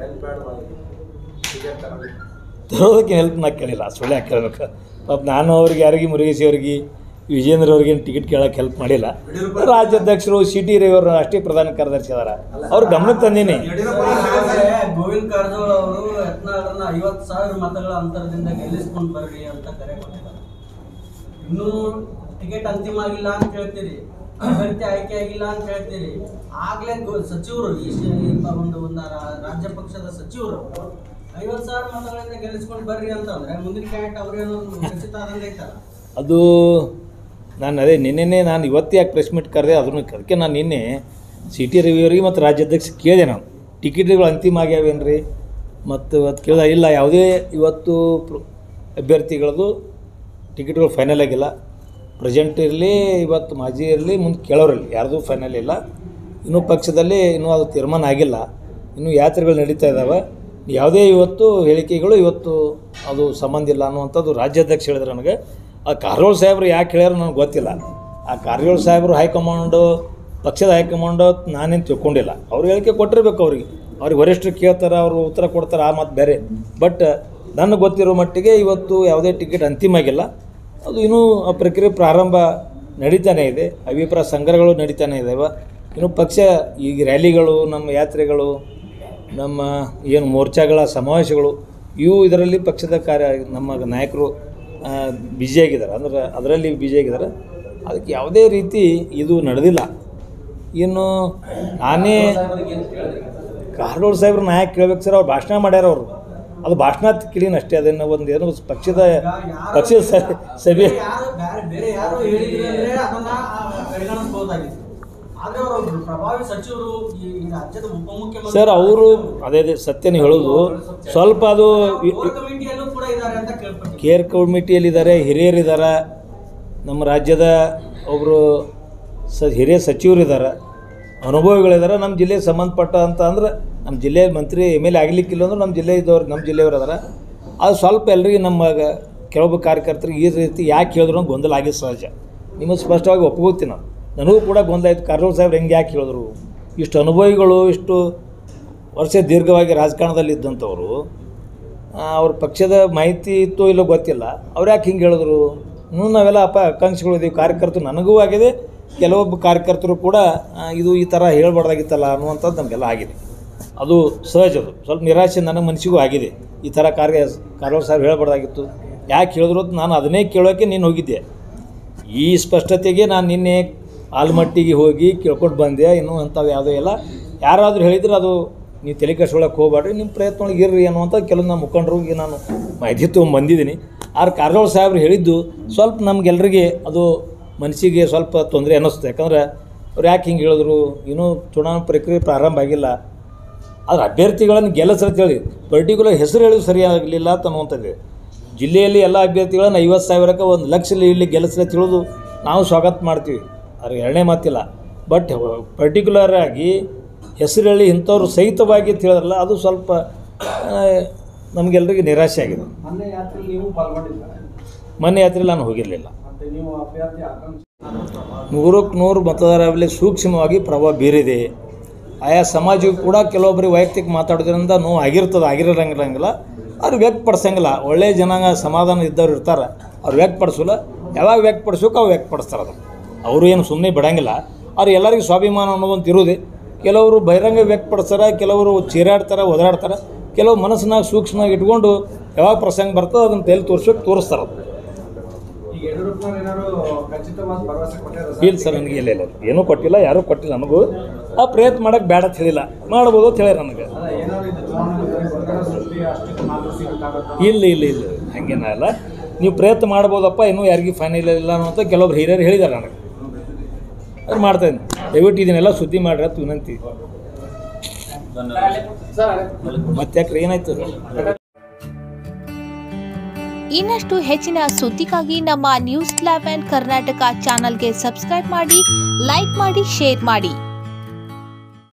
ತರೋದಕ್ಕೆ ಹೆಲ್ಪ್ ನಾ ಕೇಳಿಲ್ಲ ಸುಳ್ಳು ಯಾಕೆ ಕೇಳ್ಬೇಕು ಪಾಪ ನಾನು ಅವ್ರಿಗೆ ಯಾರಿಗೆ ಮುರುಗೇಶಿ ಅವ್ರಿಗೆ ವಿಜೇಂದ್ರ ಅವ್ರಿಗೆ ಟಿಕೆಟ್ ಕೇಳಕ್ಕೆ ಹೆಲ್ಪ್ ಮಾಡಿಲ್ಲ ರಾಜ್ಯಾಧ್ಯಕ್ಷರು ಸಿ ಟಿ ರವಿಯವರು ರಾಷ್ಟ್ರೀಯ ಪ್ರಧಾನ ಕಾರ್ಯದರ್ಶಿ ಅದಾರ ಅವ್ರ ಗಮನಕ್ಕೆ ತಂದೀನಿ ಆದ್ರೆ ಗೋವಿಂದ ಕಾರಜೋಳ ಅವರು ಯತ್ನಾಳರನ್ನ ಐವತ್ತು ಸಾವಿರ ಮತಗಳ ಅಂತರದಿಂದ ಗೆಲ್ಲಿಸ್ಕೊಂಡು ಬರ್ರಿ ಅಂತ ಕರೆ ಕೊಟ್ಟಿದ್ದಾರೆ ಇನ್ನೂ ಟಿಕೆಟ್ ಅಂತಿಮ ಆಗಿಲ್ಲ ಅಂತ ಹೇಳ್ತೀರಿ ಅಭ್ಯರ್ಥಿ ಆಯ್ಕೆ ಆಗಿಲ್ಲ ಅಂತ ಹೇಳ್ತೀರಿ ಆಗ್ಲೇ ಗೋ- ಸಚಿವರು ಈ ಶ- ಈ ಪ- ಒಂದು ಒಂದು ರಾ- ರಾಜ್ಯ ಪಕ್ಷದ ಸಚಿವರು ಐವತ್ತು ಸಾವಿರ ಮತಗಳಿಂದ ಗೆಲ್ಲಿಸ್ಕೊಂಡು ಬರ್ರಿ ಅಂತಂದ್ರೆ ಮುಂದಿನ ಕ್ಯಾಂಡಿಡೇಟ್ ಅವ್ರೇನೋ ಖಚಿತ ಆದಂಗೆ ಐತಲ್ಲ ಅದು ನಾನು ಅದೇ ನಿನ್ನೆನೇ ನಾನು ಇವತ್ತೇ ಯಾಕೆ ಪ್ರೆಸ್ ಮೀಟ್ ಕರೆದೆ ಅದನ್ನು ಅದಕ್ಕೆ ನಾನು ನಿನ್ನೆ ಸಿ ಟಿ ರವಿಯವರಿಗೆ ಮತ್ತು ರಾಜ್ಯಾಧ್ಯಕ್ಷ ಕೇಳಿದೆ ನಾನು ಟಿಕೆಟ್ಗಳು ಅಂತಿಮ ಆಗ್ಯಾವೇನ್ರಿ ಮತ್ತು ಅದು ಕೇಳಿದ ಇಲ್ಲ ಯಾವುದೇ ಇವತ್ತು ಪ್ರ- ಅಭ್ಯರ್ಥಿಗಳದು ಟಿಕೆಟ್ಗಳು ಫೈನಲ್ ಆಗಿಲ್ಲ ಪ್ರೆಸೆಂಟ್ ಇರಲಿ ಇವತ್ತು ಮಾಜಿ ಇರಲಿ ಮುಂದೆ ಕೇಳೋರಿರಲಿ ಯಾರ್ದು ಫೈನಲ್ ಇಲ್ಲ ಇನ್ನೂ ಪಕ್ಷದಲ್ಲಿ ಇನ್ನೂ ಅದು ತೀರ್ಮಾನ ಆಗಿಲ್ಲ ಇನ್ನೂ ಯಾತ್ರೆಗಳು ನಡೀತಾ ಇದ್ದಾವೆ ಯಾವುದೇ ಇವತ್ತು ಹೇಳಿಕೆಗಳು ಇವತ್ತು ಅದು ಸಂಬಂಧ ಇಲ್ಲ ಅನ್ನುವಂಥದ್ದು ರಾಜ್ಯಾಧ್ಯಕ್ಷ ಹೇಳಿದ್ರು ನನಗೆ ಆ ಕಾರಜೋಳ ಸಾಹೇಬ್ರು ಯಾಕೆ ಹೇಳ್ಯಾರೋ ನನಗೆ ಗೊತ್ತಿಲ್ಲ ಆ ಕಾರಜೋಳ ಸಾಹೇಬರು ಹೈಕಮಾಂಡು ಪಕ್ಷದ ಹೈಕಮಾಂಡು ನಾನೇನು ತಿಳ್ಕೊಂಡಿಲ್ಲ ಅವ್ರು ಹೇಳಿಕೆ ಕೊಟ್ಟಿರ್ಬೇಕು ಅವ್ರಿಗೆ ಅವ್ರಿಗೆ ವರಿಷ್ಠರು ಕೇಳ್ತಾರೆ ಅವರು ಉತ್ತರ ಕೊಡ್ತಾರೆ ಆ ಮಾತು ಬೇರೆ ಬಟ್ ನನಗೆ ಗೊತ್ತಿರೋ ಮಟ್ಟಿಗೆ ಇವತ್ತು ಯಾವುದೇ ಟಿಕೆಟ್ ಅಂತಿಮ ಆಗಿಲ್ಲ ಅದು ಇನ್ನೂ ಆ ಪ್ರಕ್ರಿಯೆ ಪ್ರಾರಂಭ ನಡೀತಾನೇ ಇದೆ ಅಭಿಪ್ರಾಯ ಸಂಗ್ರಹಗಳು ನಡೀತಾನೆ ಇದ್ದಾವೆ ಇನ್ನು ಪಕ್ಷ ಈಗ ರ್ಯಾಲಿಗಳು ನಮ್ಮ ಯಾತ್ರೆಗಳು ನಮ್ಮ ಏನು ಮೋರ್ಚಾಗಳ ಸಮಾವೇಶಗಳು ಇವು ಇದರಲ್ಲಿ ಪಕ್ಷದ ಕಾರ್ಯ ನಮ್ಮ ನಾಯಕರು ಬ್ಯುಸಿಯಾಗಿದ್ದಾರೆ ಅಂದ್ರೆ ಅದರಲ್ಲಿ ಬ್ಯುಸಿಯಾಗಿದ್ದಾರೆ ಅದಕ್ಕೆ ಯಾವುದೇ ರೀತಿ ಇದು ನಡೆದಿಲ್ಲ ಇನ್ನು ನಾನೇ ಕಾರಜೋಳ ಸಾಹೇಬ್ರು ನಾಯಕ ಕೇಳ್ಬೇಕು ಸರ್ ಅವ್ರು ಭಾಷಣ ಮಾಡ್ಯಾರ ಅವರು ಅದು ಭಾಷಣ ಕೇಳಿನ ಅಷ್ಟೇ ಅದನ್ನು ಒಂದು ಏನೋ ಪಕ್ಷದ ಪಕ್ಷದ ಸ- ಸಭೆ ಯಾರು ಬೇರೆ ಬೇರೆ ಯಾರು ಹೇಳಿದ್ರು ಅಂದ್ರೆ ಅದನ್ನ ಆ, ಪರಿಗಣಿಸ್ಬೋದಾಗಿತ್ತು ಆದ್ರೆ ಅವರು ಪ್ರಭಾವಿ ಸಚಿವರು ಈ ರಾಜ್ಯದ ಉಪಮುಖ್ಯಮಂತ್ರಿ ಸರ್ ಅವರು ಅದೇ ಅದೇ ಸತ್ಯನ ಹೇಳೋದು ಸ್ವಲ್ಪ ಅದು ಕೋರ್ ಕಮಿಟಿಯಲ್ಲೂ ಕೂಡ ಇದ್ದಾರೆ ಅಂತ ಕೇಳ್ಪಟ್ಟಿದ್ದೀನಿ ಕೇರ್ ಕಮಿಟಿಯಲ್ಲಿದ್ದಾರೆ ಹಿರಿಯರಿದ್ದಾರೆ ನಮ್ಮ ರಾಜ್ಯದ ಒಬ್ಬರು ಸ ಹಿರಿಯ ಸಚಿವರಿದ್ದಾರೆ ಅನುಭವಿಗಳಿದ್ದಾರೆ ನಮ್ಮ ಜಿಲ್ಲೆಗೆ ಸಂಬಂಧಪಟ್ಟ ಅಂತ ಅಂದ್ರೆ ನಮ್ಮ ಜಿಲ್ಲೆ ಮಂತ್ರಿ ಎಮ್ ಎಲ್ ಎ ಆಗಲಿಕ್ಕಿಲ್ಲ ಅಂದ್ರೆ ನಮ್ಮ ಜಿಲ್ಲೆ ಇದ್ದವ್ರು ನಮ್ಮ ಜಿಲ್ಲೆಯವ್ರು ಅದಾರ ಅದು ಸ್ವಲ್ಪ ಎಲ್ರಿಗೆ ನಮ್ಮ ಕೆಲವೊಬ್ಬ ಕಾರ್ಯಕರ್ತರಿಗೆ ಈ ರೀತಿ ಯಾಕೆ ಹೇಳಿದ್ರು ಅಂತ ಗೊಂದಲ ಆಗಿದ್ದು ಸಹಜ ನಿಮಗೆ ಸ್ಪಷ್ಟವಾಗಿ ಒಪ್ಕೋತೀನಿ ನಾನು ನನಗೂ ಕೂಡ ಗೊಂದಲ ಆಯ್ತು ಕಾರಜೋಳ ಸಾಹೇಬ್ರು ಹೆಂಗೆ ಯಾಕೆ ಹೇಳಿದ್ರು ಇಷ್ಟು ಅನುಭವಿಗಳು ಇಷ್ಟು ವರ್ಷ ದೀರ್ಘವಾಗಿ ರಾಜಕಾರಣದಲ್ಲಿ ಇದ್ದಂಥವ್ರು ಆ, ಅವ್ರ ಪಕ್ಷದ ಮಾಹಿತಿ ಇತ್ತೋ ಇಲ್ಲೋ ಗೊತ್ತಿಲ್ಲ ಅವ್ರು ಯಾಕೆ ಹಿಂಗೆ ಹೇಳಿದ್ರು ಇನ್ನೂ ನಾವೆಲ್ಲ ಅಪ್ಪ ಆಕಾಂಕ್ಷಿಗಳು ಇದ್ದೀವಿ ಕಾರ್ಯಕರ್ತರು ನನಗೂ ಆಗಿದೆ ಕೆಲವೊಬ್ಬ ಕಾರ್ಯಕರ್ತರು ಕೂಡ ಆ, ಇದು ಈ ಥರ ಹೇಳ್ಬಾರ್ದಾಗಿತ್ತಲ್ಲ ಅನ್ನುವಂಥದ್ದು ನಮಗೆಲ್ಲ ಆಗಿದೆ ಅದು ಸಹಜ ಅದು ಸ್ವಲ್ಪ ನಿರಾಶೆ ನನ್ನ ಮನಸ್ಸಿಗೂ ಆಗಿದೆ ಈ ಥರ ಕಾರ್ಯ ಕಾರವಾರ ಸಾಹೇಬ್ ಹೇಳ್ಬಾರ್ದಾಗಿತ್ತು ಯಾಕೆ ಹೇಳಿದ್ರು ಅಂತ ನಾನು ಅದನ್ನೇ ಕೇಳೋಕ್ಕೆ ನೀನು ಹೋಗಿದ್ದೆ ಈ ಸ್ಪಷ್ಟತೆಗೆ ನಾನು ನಿನ್ನೆ ಆಲ್ಮಟ್ಟಿಗೆ ಹೋಗಿ ಕೇಳ್ಕೊಂಡು ಬಂದೆ ಇನ್ನೂ ಅಂಥವು ಯಾವುದೂ ಇಲ್ಲ ಯಾರಾದರೂ ಹೇಳಿದ್ರೆ ಅದು ನೀವು ತಲೆ ಕೆಡ್ಸ್ಕೊಳಕ್ಕೆ ಹೋಗ್ಬೇಡ್ರಿ ನಿಮ್ಮ ಪ್ರಯತ್ನ ಒಳಗೆ ಇರ್ರಿ ಅನ್ನುವಂಥ ಕೆಲವು ನಮ್ಮ ಮುಖಂಡರಿಗೆ ನಾನು ಮಾಹಿತಿ ತೊಗೊಂಬಂದಿದ್ದೀನಿ ಆದ್ರೆ ಕಾರಜೋಳ ಸಾಹೇಬ್ರು ಹೇಳಿದ್ದು ಸ್ವಲ್ಪ ನಮಗೆಲ್ಲರಿಗೆ ಅದು ಮನಸ್ಸಿಗೆ ಸ್ವಲ್ಪ ತೊಂದರೆ ಅನ್ನಿಸ್ತು ಯಾಕಂದ್ರೆ ಅವ್ರು ಯಾಕೆ ಹಿಂಗೆ ಹೇಳಿದ್ರು ಇನ್ನೂ ಚುನಾವಣೆ ಪ್ರಕ್ರಿಯೆ ಪ್ರಾರಂಭ ಆಗಿಲ್ಲ ಆದ್ರೆ ಅಭ್ಯರ್ಥಿಗಳನ್ನು ಗೆಲ್ಲಿಸ್ರ ಹೇಳಿ ಪರ್ಟಿಕ್ಯುಲರ್ ಹೆಸರು ಹೇಳೋದು ಸರಿಯಾಗಲಿಲ್ಲ ಅಂತ ಅನ್ನುವಂಥದ್ದು ಜಿಲ್ಲೆಯಲ್ಲಿ ಎಲ್ಲ ಅಭ್ಯರ್ಥಿಗಳನ್ನು ಐವತ್ತು ಸಾವಿರಕ್ಕೆ ಒಂದು ಲಕ್ಷ ಇಲ್ಲಿ ಗೆಲ್ಲಿಸ್ರ ತಿಳಿದು ನಾವು ಸ್ವಾಗತ ಮಾಡ್ತೀವಿ ಅದ್ರ ಎರಡನೇ ಮಾತಿಲ್ಲ ಬಟ್ ಪರ್ಟಿಕ್ಯುಲರ್ ಆಗಿ ಹೆಸರು ಹೇಳಿ ಇಂಥವ್ರು ಸಹಿತವಾಗಿ ಅಂತ ಹೇಳಿದ್ರಲ್ಲ ಅದು ಸ್ವಲ್ಪ ಆ, ನಮಗೆಲ್ಲರಿಗೆ ನಿರಾಶೆ ಆಗಿದೆ ಮೊನ್ನೆ ಯಾತ್ರೆಯಲ್ಲಿ ನೀವು ಪಾಲ್ಗೊಂಡಿದ್ದಾರೆ ಮೊನ್ನೆ ಯಾತ್ರೆಯಲ್ಲಿ ನಾನು ಹೋಗಿರಲಿಲ್ಲ ಮತ್ತೆ ನೀವು ಅಭ್ಯರ್ಥಿ ಆಕಾಂಕ್ಷಿ ನೂರಕ್ಕೆ ನೂರು ಮತದಾರರಲ್ಲಿ ಸೂಕ್ಷ್ಮವಾಗಿ ಪ್ರಭಾವ ಬೀರಿದೆ ಆಯಾ ಸಮಾಜಕ್ಕೂ ಕೂಡ ಕೆಲವೊಬ್ಬರಿಗೆ ವೈಯಕ್ತಿಕ ಮಾತಾಡೋದ್ರಿಂದ ನೋವು ಆಗಿರ್ತದೆ ಆಗಿರಂಗಿಲ್ಲ ಅವ್ರು ವ್ಯಕ್ತಪಡಿಸಂಗಿಲ್ಲ ಒಳ್ಳೆಯ ಜನಾಂಗ ಸಮಾಧಾನ ಇದ್ದವ್ರು ಇರ್ತಾರೆ ಅವ್ರು ವ್ಯಕ್ತಪಡಿಸೋಲ್ಲ ಯಾವಾಗ ವ್ಯಕ್ತಪಡಿಸೋಕೆ ಅವ್ರು ವ್ಯಕ್ತಪಡಿಸ್ತಾರೆ ಅದು ಅವರು ಏನು ಸುಮ್ಮನೆ ಬಿಡಂಗಿಲ್ಲ ಅವ್ರು ಎಲ್ಲರಿಗೂ ಸ್ವಾಭಿಮಾನ ಅನ್ನೋದಂತ ಇರೋದೆ ಕೆಲವರು ಬಹಿರಂಗ ವ್ಯಕ್ತಪಡಿಸ್ತಾರೆ ಕೆಲವರು ಚೀರಾಡ್ತಾರೆ ಒದರಾಡ್ತಾರೆ ಕೆಲವು ಮನಸ್ಸಿನಾಗ ಸೂಕ್ಷ್ಮವಾಗಿ ಇಟ್ಕೊಂಡು ಯಾವಾಗ ಪ್ರಸಂಗ ಬರ್ತದೆ ಅದನ್ನು ತಲೆ ತೋರ್ಸೋಕೆ ತೋರಿಸ್ತಾರೆ ಅದು ಈಗ ಯಡಿಯೂರಪ್ಪನವ್ರು ಏನಾದ್ರು ಖಚಿತವಾದ ಭರವಸೆ ಕೊಟ್ಟಿದ್ದಾರೆ ಇಲ್ಲ ಸರ್ ನನಗೆ ಇಲ್ಲ ಇಲ್ಲ ಏನೂ ಕೊಟ್ಟಿಲ್ಲ ಯಾರೂ ಕೊಟ್ಟಿಲ್ಲ ನನಗೂ ಆ ಪ್ರಯತ್ನ ಮಾಡಕ್ಕೆ ಬೇಡ ಅಂತ ಹೇಳಿಲ್ಲ ಮಾಡ್ಬೋದು ಅಂತ ಹೇಳ್ಯಾರ ನನಗೆ ಅಲ್ಲ ಏನಾದ್ರು ಇದು ಚುನಾವಣೆ ಬರೀ ಗೊಂದಲ ಸೃಷ್ಟಿ ಅಷ್ಟಕ್ಕೆ ಮಾತ್ರ ಸಿಗಕ್ಕಾಗತ್ತಾ ಇಲ್ಲ ಇಲ್ಲ ಇಲ್ಲ ಹಂಗೇನಲ್ಲ ನೀವು ಪ್ರಯತ್ನ ಮಾಡ್ಬೋದಪ್ಪ ಇನ್ನೂ ಯಾರಿಗೂ ಫೈನಲ್ ಇಲ್ಲ ಅನ್ನೋಂಥ ಕೆಲವೊಬ್ರು ಹಿರಿಯರು ಹೇಳಿದ್ದಾರೆ ನನಗೆ ಅದು ಮಾಡ್ತಾಯಿದ್ದೀನಿ ದಯವಿಟ್ಟು ಇದನ್ನೆಲ್ಲ ಸುದ್ದಿ ಮಾಡ್ರಿ ಅಂತ ವಿನಂತಿ ಮತ್ತೆ ಯಾಕ್ರಿ ಏನಾಯ್ತು ಇನ್ನಷ್ಟು ಹೆಚ್ಚಿನ ಸುದ್ದಿಗಾಗಿ ನಮ್ಮ ನ್ಯೂಸ್ ಲೆವೆನ್ ಕರ್ನಾಟಕ ಚಾನಲ್ಗೆ ಸಬ್ಸ್ಕ್ರೈಬ್ ಮಾಡಿ ಲೈಕ್ ಮಾಡಿ ಶೇರ್ ಮಾಡಿ